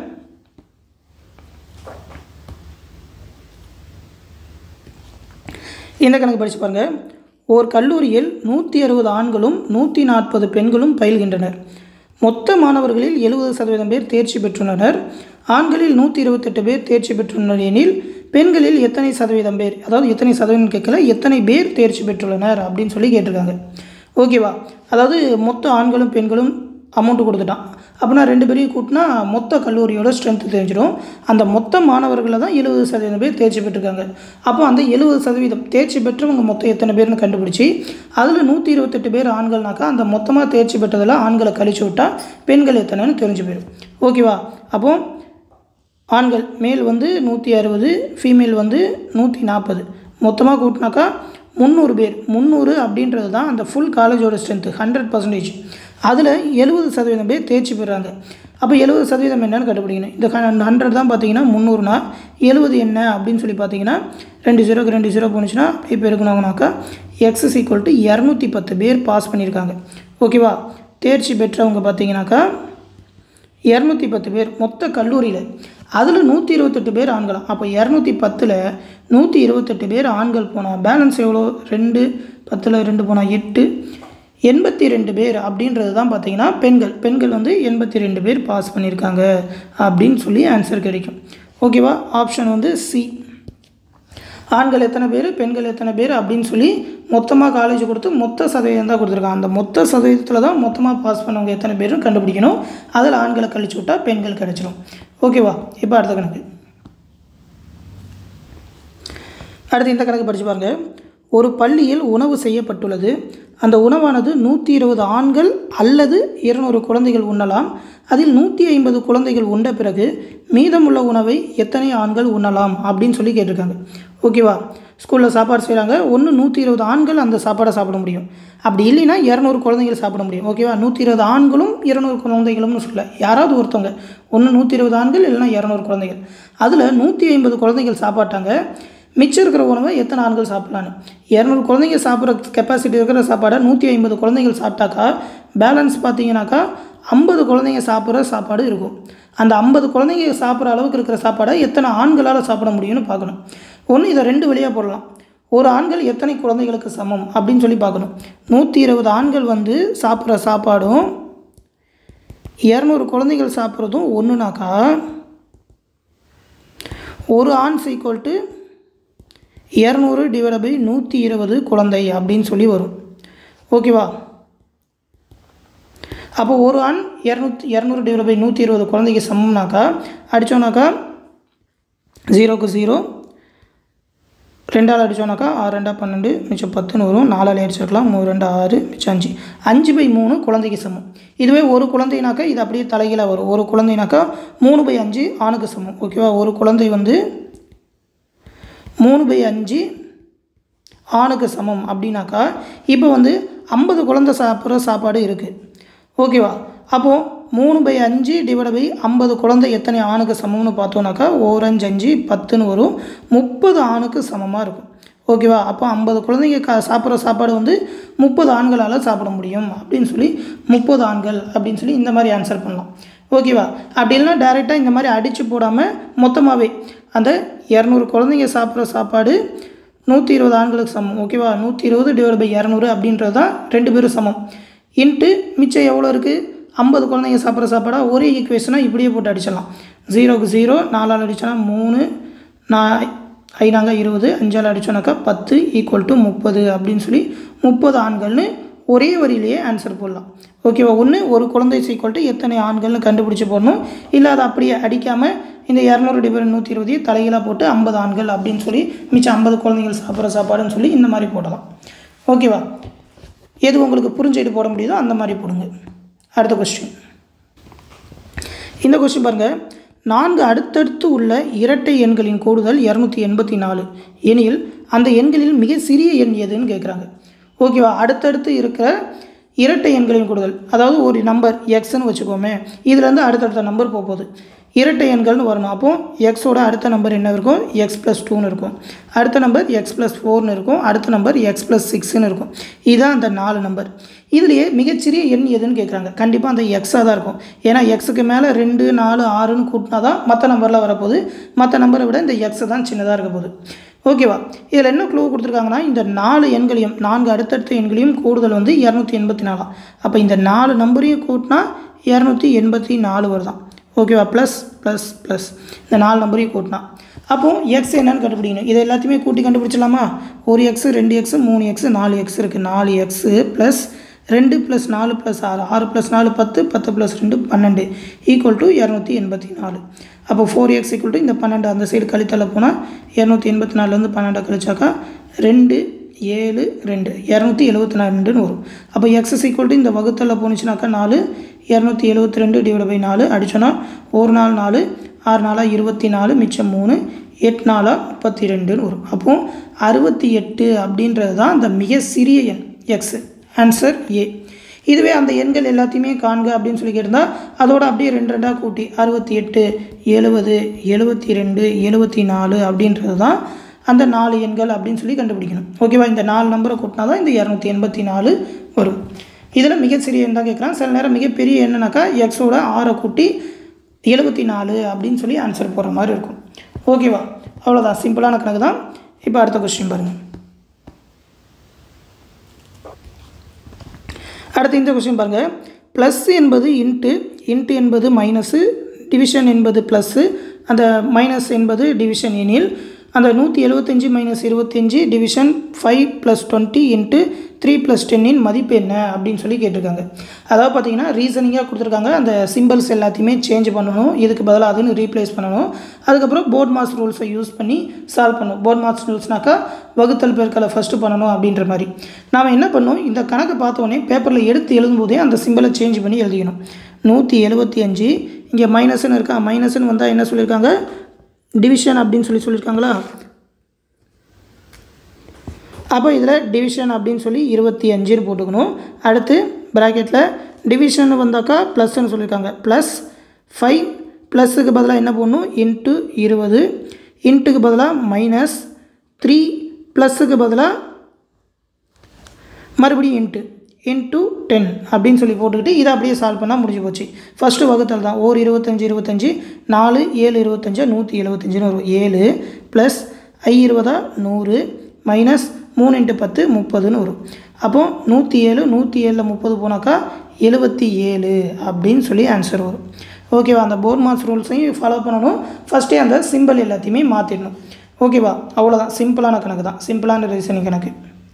இந்த கணக்கு படித்து பாருங்கள் ஓர் கல்லூரியில் நூற்றி அறுபது ஆண்களும் நூற்றி நாற்பது பெண்களும் பயில்கின்றனர் மொத்த மாணவர்களில் எழுபது சதவீதம் பேர் தேர்ச்சி பெற்றுள்ளனர் ஆண்களில் நூற்றி இருபத்தெட்டு பேர் தேர்ச்சி பெற்றுள்ளனர் எனில் பெண்களில் எத்தனை சதவீதம் பேர் அதாவது எத்தனை சதவீதம் கேட்கல எத்தனை பேர் தேர்ச்சி பெற்றுள்ளனர் அப்படின்னு சொல்லி கேட்டிருக்காங்க ஓகேவா அதாவது மொத்த ஆண்களும் பெண்களும் அமௌண்ட்டு கொடுத்துட்டான் அப்படின்னா ரெண்டு பேரையும் கூட்டினா மொத்த கல்லூரியோட ஸ்ட்ரென்த்து தெரிஞ்சிடும் அந்த மொத்த மாணவர்களில் தான் எழுபது சதவீதம் பேர் தேர்ச்சி பெற்றிருக்காங்க அப்போ அந்த எழுபது சதவீதம் தேர்ச்சி பெற்றவங்க மொத்தம் எத்தனை பேர்னு கண்டுபிடிச்சி அதில் நூற்றி இருபத்தெட்டு பேர் ஆண்கள்னாக்கா அந்த மொத்தமாக தேர்ச்சி பெற்றதில் ஆண்களை கழிச்சு விட்டால் பெண்கள் எத்தனைன்னு தெரிஞ்சு போயிடும் ஓகேவா அப்போது ஆண்கள் மேல் வந்து நூற்றி அறுபது ஃபீமேல் வந்து நூற்றி நாற்பது மொத்தமாக கூட்டினாக்கா முந்நூறு பேர் முந்நூறு அப்படின்றது தான் அந்த ஃபுல் காலேஜோட ஸ்ட்ரென்த்து ஹண்ட்ரட் பர்சன்டேஜ் அதில் எழுபது சதவீதம் பேர் தேர்ச்சி பெறாங்க அப்போ எழுபது சதவீதம் என்னன்னு கண்டுபிடிக்கணும் இந்த ஹண்ட்ரட் தான் பார்த்தீங்கன்னா முந்நூறுனா எழுபது என்ன அப்படின்னு சொல்லி பார்த்தீங்கன்னா ரெண்டு ஜீரோக்கு ரெண்டு ஜீரோ போணுச்சுன்னா அப்படியே பெருக்கணுங்கனாக்கா எக்ஸஸ் ஈக்குவல் டு இரநூத்தி பத்து பேர் பாஸ் பண்ணியிருக்காங்க ஓகேவா தேர்ச்சி பெற்றவங்க பார்த்தீங்கன்னாக்கா இரநூத்தி பத்து பேர் மொத்த கல்லூரியில் அதில் நூற்றி இருபத்தெட்டு பேர் ஆண்களாம் அப்போ இரநூத்தி பத்தில் நூற்றி இருபத்தெட்டு பேர் ஆண்கள் போனால் பேலன்ஸ் எவ்வளோ ரெண்டு பத்தில் ரெண்டு போனால் எட்டு எண்பத்தி ரெண்டு பேர் அப்படின்றது தான் பார்த்தீங்கன்னா பெண்கள் பெண்கள் வந்து எண்பத்தி ரெண்டு பேர் பாஸ் பண்ணியிருக்காங்க அப்படின்னு சொல்லி ஆன்சர் கிடைக்கும் ஓகேவா ஆப்ஷன் வந்து சி ஆண்கள் எத்தனை பேர் பெண்கள் எத்தனை பேர் அப்படின்னு சொல்லி மொத்தமாக காலேஜ் கொடுத்து மொத்த சதவீதம் தான் கொடுத்துருக்காங்க அந்த மொத்த சதவீதத்தில் தான் மொத்தமாக பாஸ் பண்ணவங்க எத்தனை பேரும் கண்டுபிடிக்கணும் அதில் ஆண்களை கழிச்சு விட்டால் பெண்கள் கிடச்சிரும் ஓகேவா இப்போ அடுத்த கணக்கு அடுத்து இந்த கணக்கு படித்து பாருங்க ஒரு பள்ளியில் உணவு செய்யப்பட்டுள்ளது அந்த உணவானது நூற்றி இருபது ஆண்கள் அல்லது இருநூறு குழந்தைகள் உண்ணலாம் அதில் நூற்றி ஐம்பது குழந்தைகள் உண்ட பிறகு மீதமுள்ள உணவை எத்தனை ஆண்கள் உண்ணலாம் அப்படின்னு சொல்லி கேட்டிருக்காங்க ஓகேவா ஸ்கூலில் சாப்பாடு செய்கிறாங்க ஒன்று நூற்றி இருபது ஆண்கள் அந்த சாப்பாடை சாப்பிட முடியும் அப்படி இல்லைன்னா இரநூறு குழந்தைகள் சாப்பிட முடியும் ஓகேவா நூற்றி இருபது ஆண்களும் இருநூறு குழந்தைகளும்னு சொல்ல யாராவது ஒருத்தவங்க ஒன்று நூற்றி இருபது ஆண்கள் இல்லைன்னா இரநூறு குழந்தைகள் அதில் நூற்றி ஐம்பது குழந்தைகள் சாப்பாட்டாங்க மிச்சம் இருக்கிற உணவை எத்தனை ஆண்கள் சாப்பிட்லான்னு இரநூறு குழந்தைங்க சாப்பிட்ற கெப்பாசிட்டி இருக்கிற சாப்பாடை நூற்றி ஐம்பது குழந்தைகள் சாப்பிட்டாக்கா பேலன்ஸ் பார்த்தீங்கன்னாக்கா ஐம்பது குழந்தைங்க சாப்பிட்ற சாப்பாடு இருக்கும் அந்த ஐம்பது குழந்தைங்க சாப்பிட்ற அளவுக்கு இருக்கிற சாப்பாடை எத்தனை ஆண்களால் சாப்பிட முடியும்னு பார்க்கணும் ஒன்று இதை ரெண்டு வழியாக போடலாம் ஒரு ஆண்கள் எத்தனை குழந்தைகளுக்கு சமம் அப்படின்னு சொல்லி பார்க்கணும் நூற்றி இருபது ஆண்கள் வந்து சாப்பிட்ற சாப்பாடும் இரநூறு குழந்தைகள் சாப்பிட்றதும் ஒன்றுனாக்கா ஒரு ஆண் ஈக்குவல் டு இரநூறு டிவைட் பை நூற்றி இருபது குழந்தை அப்படின்னு சொல்லி வரும் ஓகேவா அப்போ ஒரு ஆண் இரநூத்தி இரநூறு டிவைட் பை நூற்றி இருபது குழந்தைக்கு சமம்னாக்கா அடித்தோன்னாக்கா ஜீரோக்கு ஜீரோ ரெண்டால் அடித்தோன்னாக்கா ஆறு ரெண்டா பன்னெண்டு மிச்சம் பத்துன்னு வரும் நாலால் அடிச்சிருக்கலாம் மூணு ரெண்டு ஆறு மிச்சம் அஞ்சு அஞ்சு பை மூணு குழந்தைக்கு சமம் இதுவே ஒரு குழந்தைனாக்கா இது அப்படியே தலைகீழாக வரும் ஒரு குழந்தைனாக்கா மூணு பை அஞ்சு ஆணுக்கு சமம் ஓகேவா ஒரு குழந்தை வந்து மூணு பை அஞ்சு ஆணுக்கு சமம் அப்படின்னாக்கா இப்போ வந்து ஐம்பது குழந்தை சாப்பிட்ற சாப்பாடு இருக்குது ஓகேவா அப்போது மூணு பை அஞ்சு டிவைட் பை ஐம்பது குழந்தை எத்தனை ஆணுக்கு சமம்னு பார்த்தோன்னாக்கா ஓரஞ்சு அஞ்சு பத்துன்னு வரும் முப்பது ஆணுக்கு சமமாக இருக்கும் ஓகேவா அப்போ ஐம்பது குழந்தைங்க கா சாப்பிட்ற சாப்பாடு வந்து முப்பது ஆண்களால் சாப்பிட முடியும் அப்படின்னு சொல்லி முப்பது ஆண்கள் அப்படின்னு சொல்லி இந்த மாதிரி ஆன்சர் பண்ணலாம் ஓகேவா அப்படி இல்லைனா டேரெக்டாக இந்த மாதிரி அடித்து போடாமல் மொத்தமாகவே அந்த இரநூறு குழந்தைங்க சாப்பிட்ற சாப்பாடு நூற்றி இருபது ஆண்களுக்கு சமம் ஓகேவா நூற்றி இருபது டிவைட் பை இரநூறு அப்படின்றது தான் ரெண்டு பேரும் சமம் இன்ட்டு மிச்சம் எவ்வளோ இருக்குது ஐம்பது குழந்தைங்க சாப்பிட்ற சாப்பாடா ஒரே ஈக்குவேஷனாக இப்படியே போட்டு அடிச்சிடலாம் ஜீரோக்கு ஜீரோ நாலால் அடித்தோன்னா மூணு நான் ஐநாங்க இருபது அஞ்சால் அடித்தோன்னாக்கா பத்து ஈக்குவல் டு முப்பது அப்படின்னு சொல்லி முப்பது ஆண்கள்னு ஒரே வரியிலேயே ஆன்சர் போடலாம் ஓகேவா ஒன்று ஒரு குழந்தை ஈக்குவல் டு எத்தனை ஆண்கள்னு கண்டுபிடிச்சி போடணும் இல்லை அதை அப்படியே அடிக்காமல் இந்த இரநூறு டிவைட் நூற்றி இருபதையும் தலைகீழாக போட்டு ஐம்பது ஆண்கள் அப்படின்னு சொல்லி மிச்சம் ஐம்பது குழந்தைகள் சாப்பிட்ற சாப்பாடுன்னு சொல்லி இந்த மாதிரி போடலாம் ஓகேவா எது உங்களுக்கு புரிஞ்சுட்டு போட முடியுதோ அந்த மாதிரி போடுங்க அடுத்த கொஸ்டின் இந்த கொஸ்டின் பாருங்கள் நான்கு அடுத்தடுத்து உள்ள இரட்டை எண்களின் கூடுதல் இரநூத்தி எண்பத்தி நாலு எனில் அந்த எண்களில் மிக சிறிய எண் எதுன்னு கேட்குறாங்க ஓகேவா அடுத்தடுத்து இருக்கிற இரட்டை எண்களின் கூடுதல் அதாவது ஒரு நம்பர் எக்ஸ்ன்னு வச்சுக்கோமே இதுலேருந்து அடுத்தடுத்த நம்பர் போக போகுது இரட்டை எண்கள்னு வரணும் அப்போது எக்ஸோட அடுத்த நம்பர் என்ன இருக்கும் எக்ஸ் ப்ளஸ் டூன்னு இருக்கும் அடுத்த நம்பர் எக்ஸ் ப்ளஸ் ஃபோர்னு இருக்கும் அடுத்த நம்பர் எக்ஸ் ப்ளஸ் சிக்ஸ்னு இருக்கும் இதுதான் அந்த நாலு நம்பர் இதுலேயே மிகச்சிறிய எண் எதுன்னு கேட்குறாங்க கண்டிப்பாக அந்த எக்ஸாக தான் இருக்கும் ஏன்னா எக்ஸுக்கு மேலே ரெண்டு நாலு ஆறுன்னு கூட்டினா தான் மற்ற நம்பரில் வரப்போகுது மற்ற நம்பரை விட இந்த எக்ஸ் தான் சின்னதாக இருக்க போகுது ஓகேவா இதில் என்ன க்ளூ கொடுத்துருக்காங்கன்னா இந்த நாலு எண்களையும் நான்கு அடுத்தடுத்த எண்களையும் கூடுதல் வந்து இரநூத்தி எண்பத்தி நாலாம் அப்போ இந்த நாலு நம்பரையும் கூட்டினா இரநூத்தி எண்பத்தி நாலு வருதான் ஓகேவா ப்ளஸ் ப்ளஸ் ப்ளஸ் இந்த நாலு நம்பரையும் கூட்டினா அப்போது எக்ஸ் என்னன்னு கண்டுபிடிக்கணும் இதை எல்லாத்தையுமே கூட்டி கண்டுபிடிச்சலாமா ஒரு எக்ஸு ரெண்டு எக்ஸு மூணு எக்ஸு நாலு எக்ஸ் இருக்குது நாலு எக்ஸு ப்ளஸ் ரெண்டு ப்ளஸ் நாலு ப்ளஸ் ஆறு ஆறு ப்ளஸ் நாலு பத்து பத்து ப்ளஸ் ரெண்டு பன்னெண்டு ஈக்குவல் டு இரநூத்தி எண்பத்தி நாலு அப்போ ஃபோர் எக்ஸ் ஈக்குவல் டு இந்த பன்னெண்டு அந்த சைடு கழித்தல போனால் இரநூத்தி எண்பத்தி நாலுலேருந்து பன்னெண்டை கழிச்சாக்கா ரெண்டு ஏழு ரெண்டு இரநூத்தி எழுபத்தி ரெண்டுன்னு வரும் அப்போ எக்ஸஸ் ஈக்குவல் டு இந்த வகுத்தலில் போணுச்சுனாக்கா நாலு இரநூத்தி எழுபத்தி ரெண்டு டிவைட் பை நாலு அடிச்சோன்னா ஒரு நாள் நாலு ஆறு நாளாக இருபத்தி நாலு மிச்சம் மூணு எட்டு நாளாக முப்பத்தி ரெண்டுன்னு வரும் அப்போது அறுபத்தி எட்டு அப்படின்றது தான் அந்த மிக சிறிய எண் எக்ஸு ஆன்சர் ஏ இதுவே அந்த எண்கள் எல்லாத்தையுமே காண்க அப்படின்னு சொல்லி கேட்டிருந்தா அதோட அப்படியே ரெண்டு ரெண்டாக கூட்டி அறுபத்தி எட்டு எழுபது எழுபத்தி ரெண்டு எழுபத்தி நாலு அப்படின்றது தான் அந்த நாலு எண்கள் அப்படின்னு சொல்லி கண்டுபிடிக்கணும் ஓகேவா இந்த நாலு நம்பரை கூட்டினா தான் இந்த இரநூத்தி எண்பத்தி நாலு வரும் இதில் மிக சிறிய எண் தான் கேட்குறான் சில நேரம் மிகப்பெரிய எண்ணுனாக்கா எக்ஸோட ஆறை கூட்டி எழுபத்தி நாலு அப்படின்னு சொல்லி ஆன்சர் போடுற மாதிரி இருக்கும் ஓகேவா அவ்வளோதான் சிம்பிளான கணக்கு தான் இப்போ அடுத்த கொஸ்டின் பாருங்கள் அடுத்து இந்த கொஸ்டின் பாருங்கள் ப்ளஸ் என்பது இன்ட்டு இன்ட்டு என்பது மைனஸு டிவிஷன் என்பது ப்ளஸ்ஸு அந்த மைனஸ் என்பது டிவிஷன் எனில் அந்த நூற்றி எழுபத்தஞ்சி மைனஸ் இருபத்தஞ்சி division five plus twenty into three plus டென்னின் மதிப்பு என்ன அப்படின்னு சொல்லி கேட்டிருக்காங்க அதாவது பார்த்தீங்கன்னா ரீசனிங்காக கொடுத்துருக்காங்க அந்த சிம்பிள்ஸ் எல்லாத்தையுமே சேஞ்ச் பண்ணணும் இதுக்கு பதிலாக அதுன்னு ரீப்ளேஸ் பண்ணணும் அதுக்கப்புறம் போர்ட் மாஸ் ரூல்ஸை யூஸ் பண்ணி சால்வ் பண்ணணும் போர்ட் மாஸ் ரூல்ஸ்னாக்கா வகுத்தல் பெருக்கலை ஃபஸ்ட்டு பண்ணணும் அப்படின்ற மாதிரி நாம் என்ன பண்ணோம் இந்த கணக்கை பார்த்தோன்னே பேப்பரில் எடுத்து எழுதும்போதே அந்த சிம்பிளை சேஞ்ச் பண்ணி எழுதிக்கணும் நூற்றி எழுபத்தி அஞ்சு இங்கே மைனஸ்னு இருக்கா மைனஸ்னு வந்தால் என்ன சொல்லியிருக்காங்க டிவிஷன் அப்படின்னு சொல்லி சொல்லியிருக்காங்களா அப்போ இதில் டிவிஷன் அப்படின்னு சொல்லி இருபத்தி அஞ்சுன்னு போட்டுக்கணும் அடுத்து ப்ராக்கெட்டில் டிவிஷன் வந்தாக்கா ப்ளஸ்ன்னு சொல்லியிருக்காங்க ப்ளஸ் ஃபைவ் ப்ளஸ்ஸுக்கு பதிலாக என்ன போடணும் இன்ட்டு இருபது இன்ட்டுக்கு பதிலாக மைனஸ் த்ரீ ப்ளஸ்ஸுக்கு பதிலாக மறுபடியும் இன்ட்டு இன்ட்டு டென் அப்படின்னு சொல்லி போட்டுக்கிட்டு இதை அப்படியே சால்வ் பண்ணால் முடிஞ்சு போச்சு ஃபஸ்ட்டு வகுத்தல் தான் ஓர் இருபத்தஞ்சி இருபத்தஞ்சி நாலு ஏழு இருபத்தஞ்சா நூற்றி எழுபத்தஞ்சுன்னு வரும் ஏழு ப்ளஸ் ஐ இருபதா நூறு மைனஸ் மூணு இன்ட்டு பத்து முப்பதுன்னு வரும் அப்போது நூற்றி ஏழு நூற்றி ஏழில் முப்பது போனாக்கா எழுபத்தி ஏழு அப்படின்னு சொல்லி ஆன்சர் வரும் ஓகேவா அந்த போர்ட் மார்க்ஸ் ரூல்ஸையும் ஃபாலோ பண்ணணும் ஃபஸ்ட்டே அந்த சிம்பிள் எல்லாத்தையுமே மாற்றிடணும் ஓகேவா அவ்வளோதான் சிம்பிளான கணக்கு தான் சிம்பிளான ரீசனிங் கணக்கு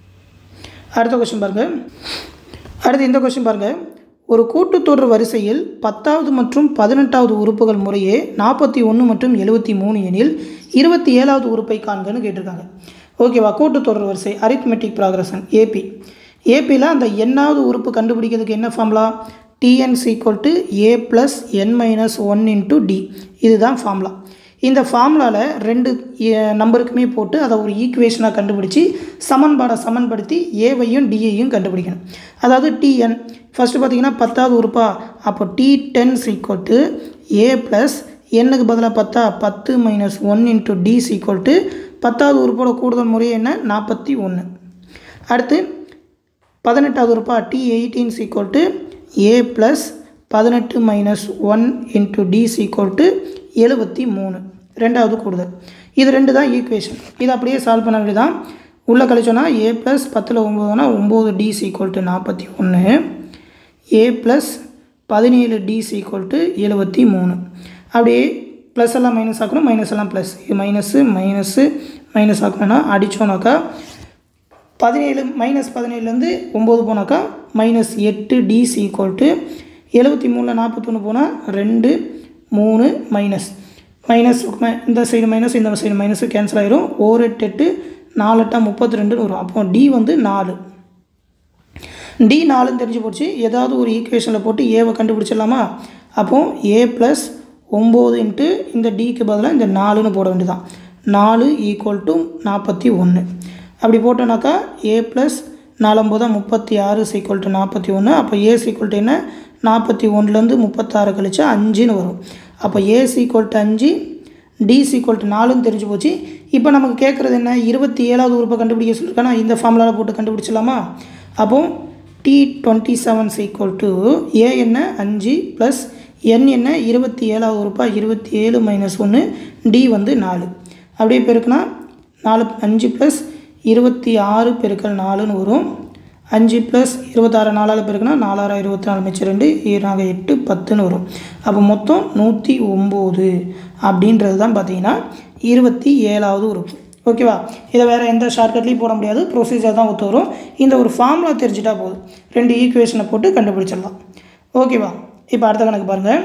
அடுத்த கொஸ்டின் பாருங்கள் அடுத்து இந்த கொஸ்டின் பாருங்கள் ஒரு கூட்டுத்தொடர் வரிசையில் பத்தாவது மற்றும் பதினெட்டாவது உறுப்புகள் முறையே நாற்பத்தி ஒன்று மற்றும் எழுபத்தி மூணு எனில் இருபத்தி ஏழாவது உறுப்பை காண்கன்னு கேட்டிருக்காங்க ஓகேவா கூட்டுத்தொடர் வரிசை அரித்மெட்டிக் ப்ராக்ரஷன் ஏபி ஏபியில் அந்த எண்ணாவது உறுப்பு கண்டுபிடிக்கிறதுக்கு என்ன formula tn equal to a plus n minus one into d இதுதான் ஃபார்முலா இந்த ஃபார்முலாவில் ரெண்டு நம்பருக்குமே போட்டு அதை ஒரு ஈக்குவேஷனாக கண்டுபிடிச்சி சமன்பாடை சமன்படுத்தி ஏவையும் டியையும் கண்டுபிடிக்கணும் அதாவது டிஎன் ஃபஸ்ட்டு பார்த்தீங்கன்னா பத்தாவது உறுப்பா அப்போ t ten equal to a plus எண்ணுக்கு பதிலாக பத்தா பத்து minus one into d equal to பத்தாவது உறுப்போட கூடுதல் முறை என்ன நாற்பத்தி ஒன்று அடுத்து பதினெட்டாவது உறுப்பா t eighteen equal to a plus பதினெட்டு minus one into d equal to எழுபத்தி மூணு ரெண்டாவது கூடுதல் இது ரெண்டு தான் ஈக்குவேஷன் இது அப்படியே சால்வ் பண்ண வேண்டியதான் உள்ளே கழிச்சோன்னா ஏ ப்ளஸ் பத்தில் ஒம்போதுனா ஒம்பது டி சீக்வல் டு நாற்பத்தி ஒன்று ஏ ப்ளஸ் பதினேழு டி சீக்வல் டு எழுபத்தி மூணு அப்படியே ப்ளஸ் எல்லாம் மைனஸ் ஆக்கணும் மைனஸ் எல்லாம் ப்ளஸ் இது மைனஸு மைனஸு மைனஸ் ஆக்கணும்னா அடித்தோனாக்கா பதினேழு மைனஸ் பதினேழுலேருந்து ஒம்பது போனாக்கா மைனஸ் எட்டு டி சீக்வல் டு எழுபத்தி மூணில் நாற்பத்தொன்று போனால் ரெண்டு மூணு மைனஸ் மைனஸ் இந்த சைடு மைனஸ் இந்த சைடு மைனஸ் கேன்சல் ஆயிரும் ஓர் எட்டு எட்டு நாலு எட்டா முப்பத்தி ரெண்டுன்னு வரும் அப்போ டி வந்து நாலு டி நாலுன்னு தெரிஞ்சு போச்சு ஏதாவது ஒரு ஈக்குவேஷனில் போட்டு ஏவை கண்டுபிடிச்சிடலாமா அப்போது ஏ ப்ளஸ் ஒம்பது இன்ட்டு இந்த டிக்கு பதிலாக இந்த நாலுன்னு போட வேண்டியதான் நாலு ஈக்குவல் டு நாற்பத்தி ஒன்று அப்படி போட்டோன்னாக்கா ஏ ப்ளஸ் நாலம்பதா முப்பத்தி ஆறு சீக்குவல் டு நாற்பத்தி ஒன்று அப்போ ஏ சீக்குவல் டு என்ன நாற்பத்தி ஒன்றுலேருந்து முப்பத்தாறு கழிச்சா அஞ்சுன்னு வரும் அப்போ ஏ சீக்குவல் டு அஞ்சு டி சீக்குவல் டு நாலுன்னு தெரிஞ்சு போச்சு இப்போ நமக்கு கேட்குறது என்ன இருபத்தி ஏழாவது உறுப்பை கண்டுபிடிக்க சொல்லியிருக்கானா இந்த ஃபார்முலாவில் போட்டு கண்டுபிடிச்சலாமா அப்போது T twenty seven equal to A என்ன அஞ்சு ப்ளஸ் என் என்ன இருபத்தி ஏழாவது உறுப்பா இருபத்தி ஏழு மைனஸ் ஒன்று டி வந்து நாலு அப்படியே பெருக்குனா நாலு அஞ்சு ப்ளஸ் இருபத்தி ஆறு பெருக்கல் நாலுன்னு வரும் அஞ்சு ப்ளஸ் இருபத்தாறு நாலால் பெருக்குனா நாலாயிரம் இருபத்தி நாலு மிச்சம் ரெண்டு ஈராக எட்டு பத்துன்னு வரும் அப்போ மொத்தம் நூற்றி ஒம்பது அப்படின்றது தான் பார்த்தீங்கன்னா இருபத்தி ஏழாவது உறுப்பு ஓகேவா இதை வேறு எந்த ஷார்ட்கட்லேயும் போட முடியாது ப்ரொசீஜர் தான் ஒத்து வரும் இந்த ஒரு ஃபார்முலா தெரிஞ்சிட்டா போதும் ரெண்டு ஈக்குவேஷனை போட்டு கண்டுபிடிச்சிடலாம் ஓகேவா இப்போ அடுத்த கணக்கு பாருங்கள்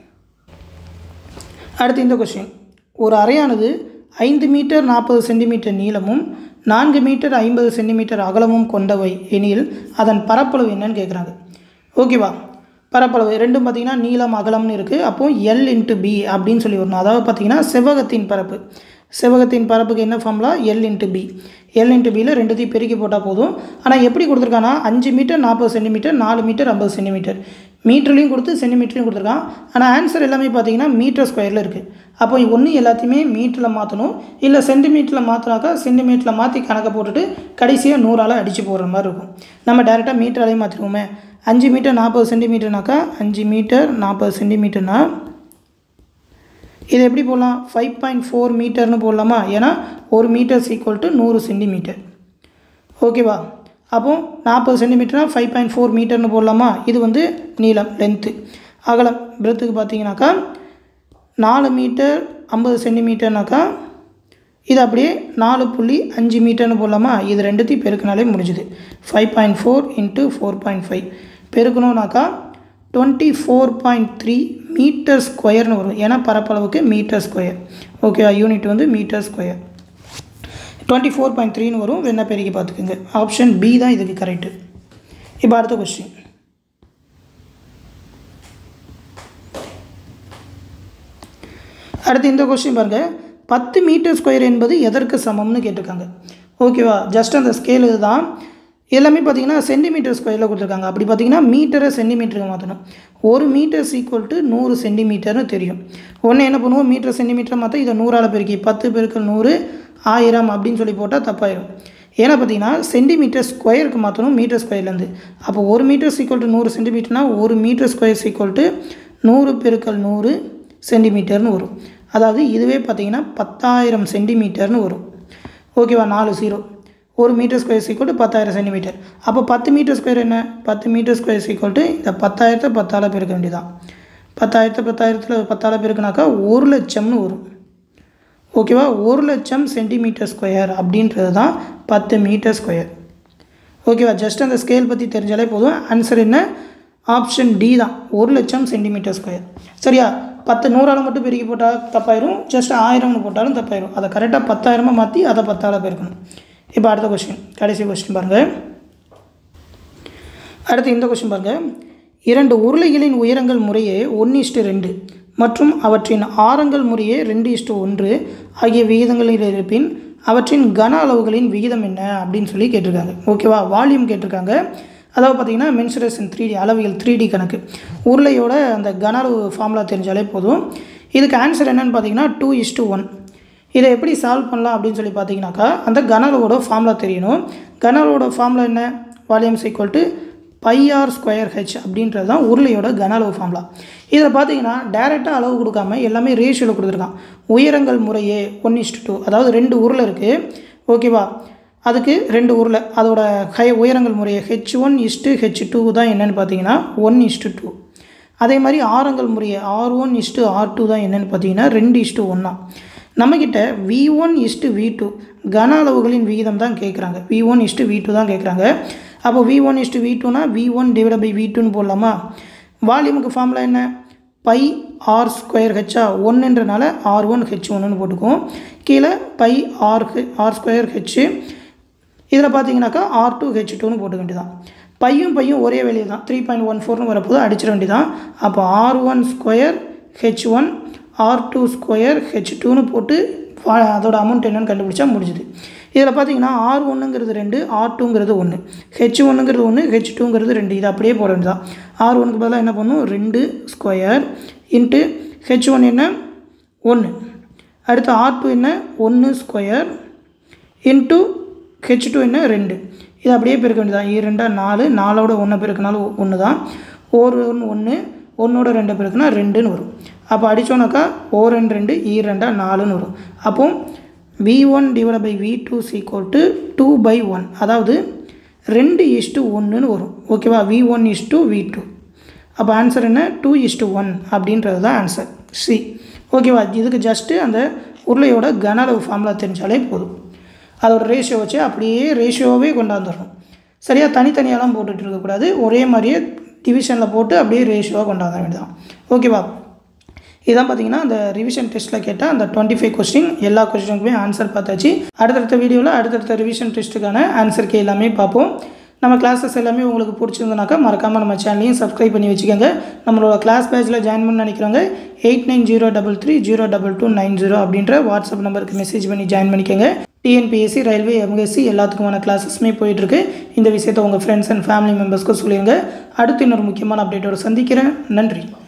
அடுத்து இந்த கொஸ்டின் ஒரு அறையானது ஐந்து மீட்டர் நாற்பது சென்டிமீட்டர் நீளமும் நான்கு மீட்டர் ஐம்பது சென்டிமீட்டர் அகலமும் கொண்டவை எனில் அதன் பரப்பளவு என்னன்னு கேட்குறாங்க ஓகேவா பரப்பளவு ரெண்டும் பார்த்தீங்கன்னா நீளம் அகலம்னு இருக்குது அப்போது எல் இன்ட்டு பி அப்படின்னு சொல்லி வரணும் அதாவது பார்த்தீங்கன்னா செவ்வகத்தின் பரப்பு செவ்வகத்தின் பரப்புக்கு என்ன formula L into B L into பியில் ரெண்டுத்தையும் பெருக்கி போட்டால் போதும் ஆனால் எப்படி கொடுத்துருக்கானா அஞ்சு மீட்டர் நாற்பது சென்டிமீட்டர் நாலு மீட்டர் ஐம்பது சென்டிமீட்டர் மீட்டர்லையும் கொடுத்து சென்டிமீட்டரையும் கொடுத்துருக்கான் ஆனால் ஆன்சர் எல்லாமே பார்த்தீங்கன்னா மீட்டர் ஸ்கொயரில் இருக்குது அப்போ ஒன்று எல்லாத்தையுமே மீட்டரில் மாற்றணும் இல்லை சென்டிமீட்டரில் மாற்றினாக்கா சென்டிமீட்டரில் மாற்றி கணக்கை போட்டுட்டு கடைசியாக நூறால் அடித்து போடுற மாதிரி இருக்கும் நம்ம டேரெக்டாக மீட்டராலையும் மாற்றிடுவோமே அஞ்சு மீட்டர் நாற்பது சென்டிமீட்டர்னாக்கா அஞ்சு மீட்டர் நாற்பது சென்டிமீட்டர்னா இது எப்படி போடலாம் ஃபைவ் பாயிண்ட் ஃபோர் மீட்டர்னு போடலாமா ஏன்னா ஒரு மீட்டர்ஸ் ஈக்குவல் டு நூறு சென்டிமீட்டர் ஓகேவா அப்போது நாற்பது சென்டிமீட்டர்னால் ஃபைவ் பாயிண்ட் ஃபோர் மீட்டர்னு போடலாமா இது வந்து நீளம் லென்த்து அகலம் பிரெத்துக்கு பார்த்தீங்கன்னாக்கா நாலு மீட்டர் ஐம்பது சென்டிமீட்டர்னாக்கா இது அப்படியே நாலு புள்ளி அஞ்சு மீட்டர்னு போடலாமா இது ரெண்டுத்தையும் பெருக்கினாலே முடிஞ்சுது five point four into four point five பெருக்கணும்னாக்கா twenty four point three metre ஸ்கொயர்னு வரும் ஏன்னா பரப்பளவுக்கு மீட்டர் ஸ்கொயர் ஓகேவா யூனிட் வந்து metre square twenty four point த்ரீன்னு வரும் வேணா பெருக்கி பார்த்துக்குங்க ஆப்ஷன் பி தான் இதுக்கு கரெக்டு இப்போ அடுத்த கொஸ்டின் அடுத்து இந்த கொஸ்டின் பாருங்கள் பத்து மீட்டர் ஸ்கொயர் என்பது எதற்கு சமம்னு கேட்டிருக்காங்க ஓகேவா ஜஸ்ட் அந்த ஸ்கேல் இதுதான் எல்லாமே பார்த்தீங்கன்னா சென்டிமீட்டர் ஸ்கொயரில் கொடுத்துருக்காங்க அப்படி பார்த்தீங்கன்னா மீட்டரை சென்டிமீட்டருக்கு மாற்றணும் ஒரு மீட்டர்ஸ் ஈக்குவல் டு நூறு சென்டிமீட்டர்னு தெரியும் ஒன்று என்ன பண்ணுவோம் மீட்டர் சென்டிமீட்டர் மாற்ற இதை நூறால் பெருக்கி பத்து பெருக்கள் நூறு ஆயிரம் அப்படின்னு சொல்லி போட்டால் தப்பாயிரும் ஏன்னா பார்த்தீங்கன்னா சென்டிமீட்டர் ஸ்கொயருக்கு மாற்றணும் மீட்டர் ஸ்கொயர்லேருந்து அப்போ ஒரு மீட்டர் ஈக்குவல் டு நூறு சென்டிமீட்டர்னா ஒரு மீட்டர் ஸ்கொயர் ஈக்குவல் டு நூறு பெருக்கள் நூறு சென்டிமீட்டர்னு வரும் அதாவது இதுவே பார்த்தீங்கன்னா பத்தாயிரம் சென்டிமீட்டர்னு வரும் ஓகேவா நாலு ஜீரோ ஒரு மீட்டர் ஸ்கொயர் சீக்வல் டு பத்தாயிரம் சென்டிமீட்டர் அப்போ பத்து மீட்டர் ஸ்கொயர் என்ன பத்து மீட்டர் ஸ்கொயர் சீக்வல் டு இந்த பத்தாயிரத்தை பத்தால் பெருக்க வேண்டியதான் பத்தாயிரத்தை பத்தாயிரத்தில் பத்தால் பெருக்கினாக்கா ஒரு லட்சம்னு வரும் ஓகேவா ஒரு லட்சம் சென்டிமீட்டர் ஸ்கொயர் அப்படின்றது தான் பத்து மீட்டர் ஸ்கொயர் ஓகேவா ஜஸ்ட் அந்த ஸ்கேல் பற்றி தெரிஞ்சாலே போதும் ஆன்சர் என்ன ஆப்ஷன் டி தான் ஒரு லட்சம் சென்டிமீட்டர் ஸ்கொயர் சரியா பத்து நூறால் மட்டும் பெருக்கி போட்டால் தப்பாயிரும் ஜஸ்ட் ஆயிரம்னு போட்டாலும் தப்பாயிரும் அதை கரெக்டாக பத்தாயிரமாக மாற்றி அதை பத்தால் பெருக்கணும் இப்போ அடுத்த கொஸ்டின் கடைசி கொஸ்டின் பாருங்கள் அடுத்து இந்த கொஸ்டின் பாருங்கள் இரண்டு உருளைகளின் உயரங்கள் முறையே ஒன்று இஷ்டு ரெண்டு மற்றும் அவற்றின் ஆரங்கள் முறையே ரெண்டு இஷ்டு ஒன்று ஆகிய விகிதங்களில் இருப்பின் அவற்றின் கன அளவுகளின் விகிதம் என்ன அப்படின்னு சொல்லி கேட்டிருக்காங்க ஓகேவா வால்யூம் கேட்டிருக்காங்க அதாவது பார்த்தீங்கன்னா மென்சுரேஷன் த்ரீ டி அளவியல் த்ரீ டி கணக்கு உருளையோட அந்த கன அளவு ஃபார்முலா தெரிஞ்சாலே போதும் இதுக்கு ஆன்சர் என்னன்னு பார்த்தீங்கன்னா டூ இஸ் ஒன் இதை எப்படி சால்வ் பண்ணலாம் அப்படின்னு சொல்லி பார்த்தீங்கன்னாக்கா அந்த கனளவோட ஃபார்முலா தெரியணும் கனளவோட ஃபார்முலா என்ன volumes equal to pi R square H அப்படின்றது தான் உருளையோட கன அளவு ஃபார்முலா இதில் பார்த்தீங்கன்னா டேரெக்டாக அளவு கொடுக்காம எல்லாமே ரேஷியோவில் கொடுத்துருக்கான் உயரங்கள் முறையே ஒன் இஸ்டு டூ அதாவது ரெண்டு உருளை இருக்குது ஓகேவா அதுக்கு ரெண்டு உருளை அதோட ஹை உயரங்கள் முறையே H one is to H two தான் என்னென்னு பார்த்தீங்கன்னா ஒன் இஸ்டு டூ அதே மாதிரி ஆரங்கள் முறையே R one is to R two தான் என்னென்னு பார்த்தீங்கன்னா ரெண்டு இஸ்டு ஒன்றா நம்மக்கிட்ட V one is to V two கன அளவுகளின் விகிதம் தான் கேட்குறாங்க V one is to V two தான் கேட்குறாங்க அப்போ வி ஒன் இஸ்டு வி டூனா V one divide by V டூன்னு போடலாமா வால்யூமுக்கு ஃபார்முலா என்ன பை ஆர் ஸ்கொயர் ஹெச்சா ஒன்றுன்றனால ஆர் ஒன் ஹெச் ஒன்றுன்னு போட்டுக்குவோம் கீழே pi R R square H இதில் பார்த்தீங்கன்னாக்கா ஆர் டூ ஹெச் டூன்னு போட்டுக்க வேண்டியதான் பையும் பையும் ஒரே வேலையை தான் த்ரீ பாயிண்ட் ஒன் ஃபோர்னு வரப்போது அடிச்சிட வேண்டியதான் அப்போ R one square H one R two square H டூன்னு போட்டு வா- அதோட அமௌண்ட் என்னன்னு கண்டுபிடிச்சா முடிஞ்சுது இதில் பார்த்தீங்கன்னா ஆர் ஒன்றுங்கிறது ரெண்டு ஆர் டூங்கிறது ஒன்று ஹெச் ஒன்றுங்கிறது ஒன்று ஹெச் டூங்கிறது ரெண்டு இது அப்படியே போட வேண்டியதான் ஆர் ஒனுக்கு பதிலாக என்ன பண்ணும் ரெண்டு ஸ்கொயர் இன்ட்டு ஹெச் ஒன் என்ன ஒன்று அடுத்து ஆர் டூ என்ன ஒன்று ஸ்கொயர் இன்ட்டு ஹெச் டூ என்ன ரெண்டு இது அப்படியே பெருக்க வேண்டியதான் ஈ ரெண்டா நாலு நாலோட ஒன்று பெருக்கினாலும் ஒன்று தான் ஒரு ஒன்று ஒன்று ஒன்றோட ரெண்டு பெருக்குனா ரெண்டுன்னு வரும் அப்போ அடித்தோன்னாக்கா ஓ ரெண்டு ரெண்டு ஈ ரெண்டா நாலுன்னு வரும் அப்போ V one divide by V two equal to two by one அதாவது ரெண்டு இஷ்டு ஒன்றுன்னு வரும் ஓகேவா V one is to V two அப்போ ஆன்சர் என்ன டூ இஸ்டு ஒன் அப்படின்றது தான் ஆன்சர் சி ஓகேவா இதுக்கு ஜஸ்ட்டு அந்த உருளையோட கன அளவு ஃபார்முலா தெரிஞ்சாலே போதும் அதோட ரேஷியோ வச்சு அப்படியே ரேஷியோவே கொண்டாந்துடணும் சரியா தனித்தனியாலாம் போட்டுட்டு இருக்கக்கூடாது ஒரே மாதிரியே டிவிஷனில் போட்டு அப்படியே ரேஷியோவாக கொண்டாட வேண்டியதான் ஓகேவா இதான் பார்த்தீங்கன்னா அந்த ரிவிஷன் டெஸ்ட்டில் கேட்ட அந்த டுவெண்ட்டி ஃபைவ் கொஸ்டின் எல்லா கொஸ்டினுக்குமே ஆன்சர் பார்த்தாச்சு அடுத்தடுத்த வீடியோவில் அடுத்தடுத்த ரிவிஷன் டெஸ்ட்டுக்கான ஆன்சர் கே எல்லாமே பார்ப்போம் நம்ம கிளாஸஸ் எல்லாமே உங்களுக்கு பிடிச்சிருந்தனாக்கா மறக்காமல் நம்ம சேனலையும் சப்ஸ்கிரைப் பண்ணி வச்சுக்கோங்க நம்மளோட கிளாஸ் பேஜில் ஜாயின் பண்ண நினைக்கிறவங்க eight nine zero double three zero double two nine zero அப்படின்ற வாட்ஸ்அப் நம்பருக்கு மெசேஜ் பண்ணி ஜாயின் பண்ணிக்கோங்க டிஎன்பிஎஸ்சி ரயில்வே எம்எஸ்சி எல்லாத்துக்குமான கிளாஸஸுமே போயிட்டுருக்கு இந்த விஷயத்தை உங்கள் ஃப்ரெண்ட்ஸ் அண்ட் ஃபேமிலி மெம்பர்ஸ்க்கு சொல்லிடுங்க அடுத்து இன்னொரு முக்கியமான அப்டேட்டோட சந்திக்கிறேன் நன்றி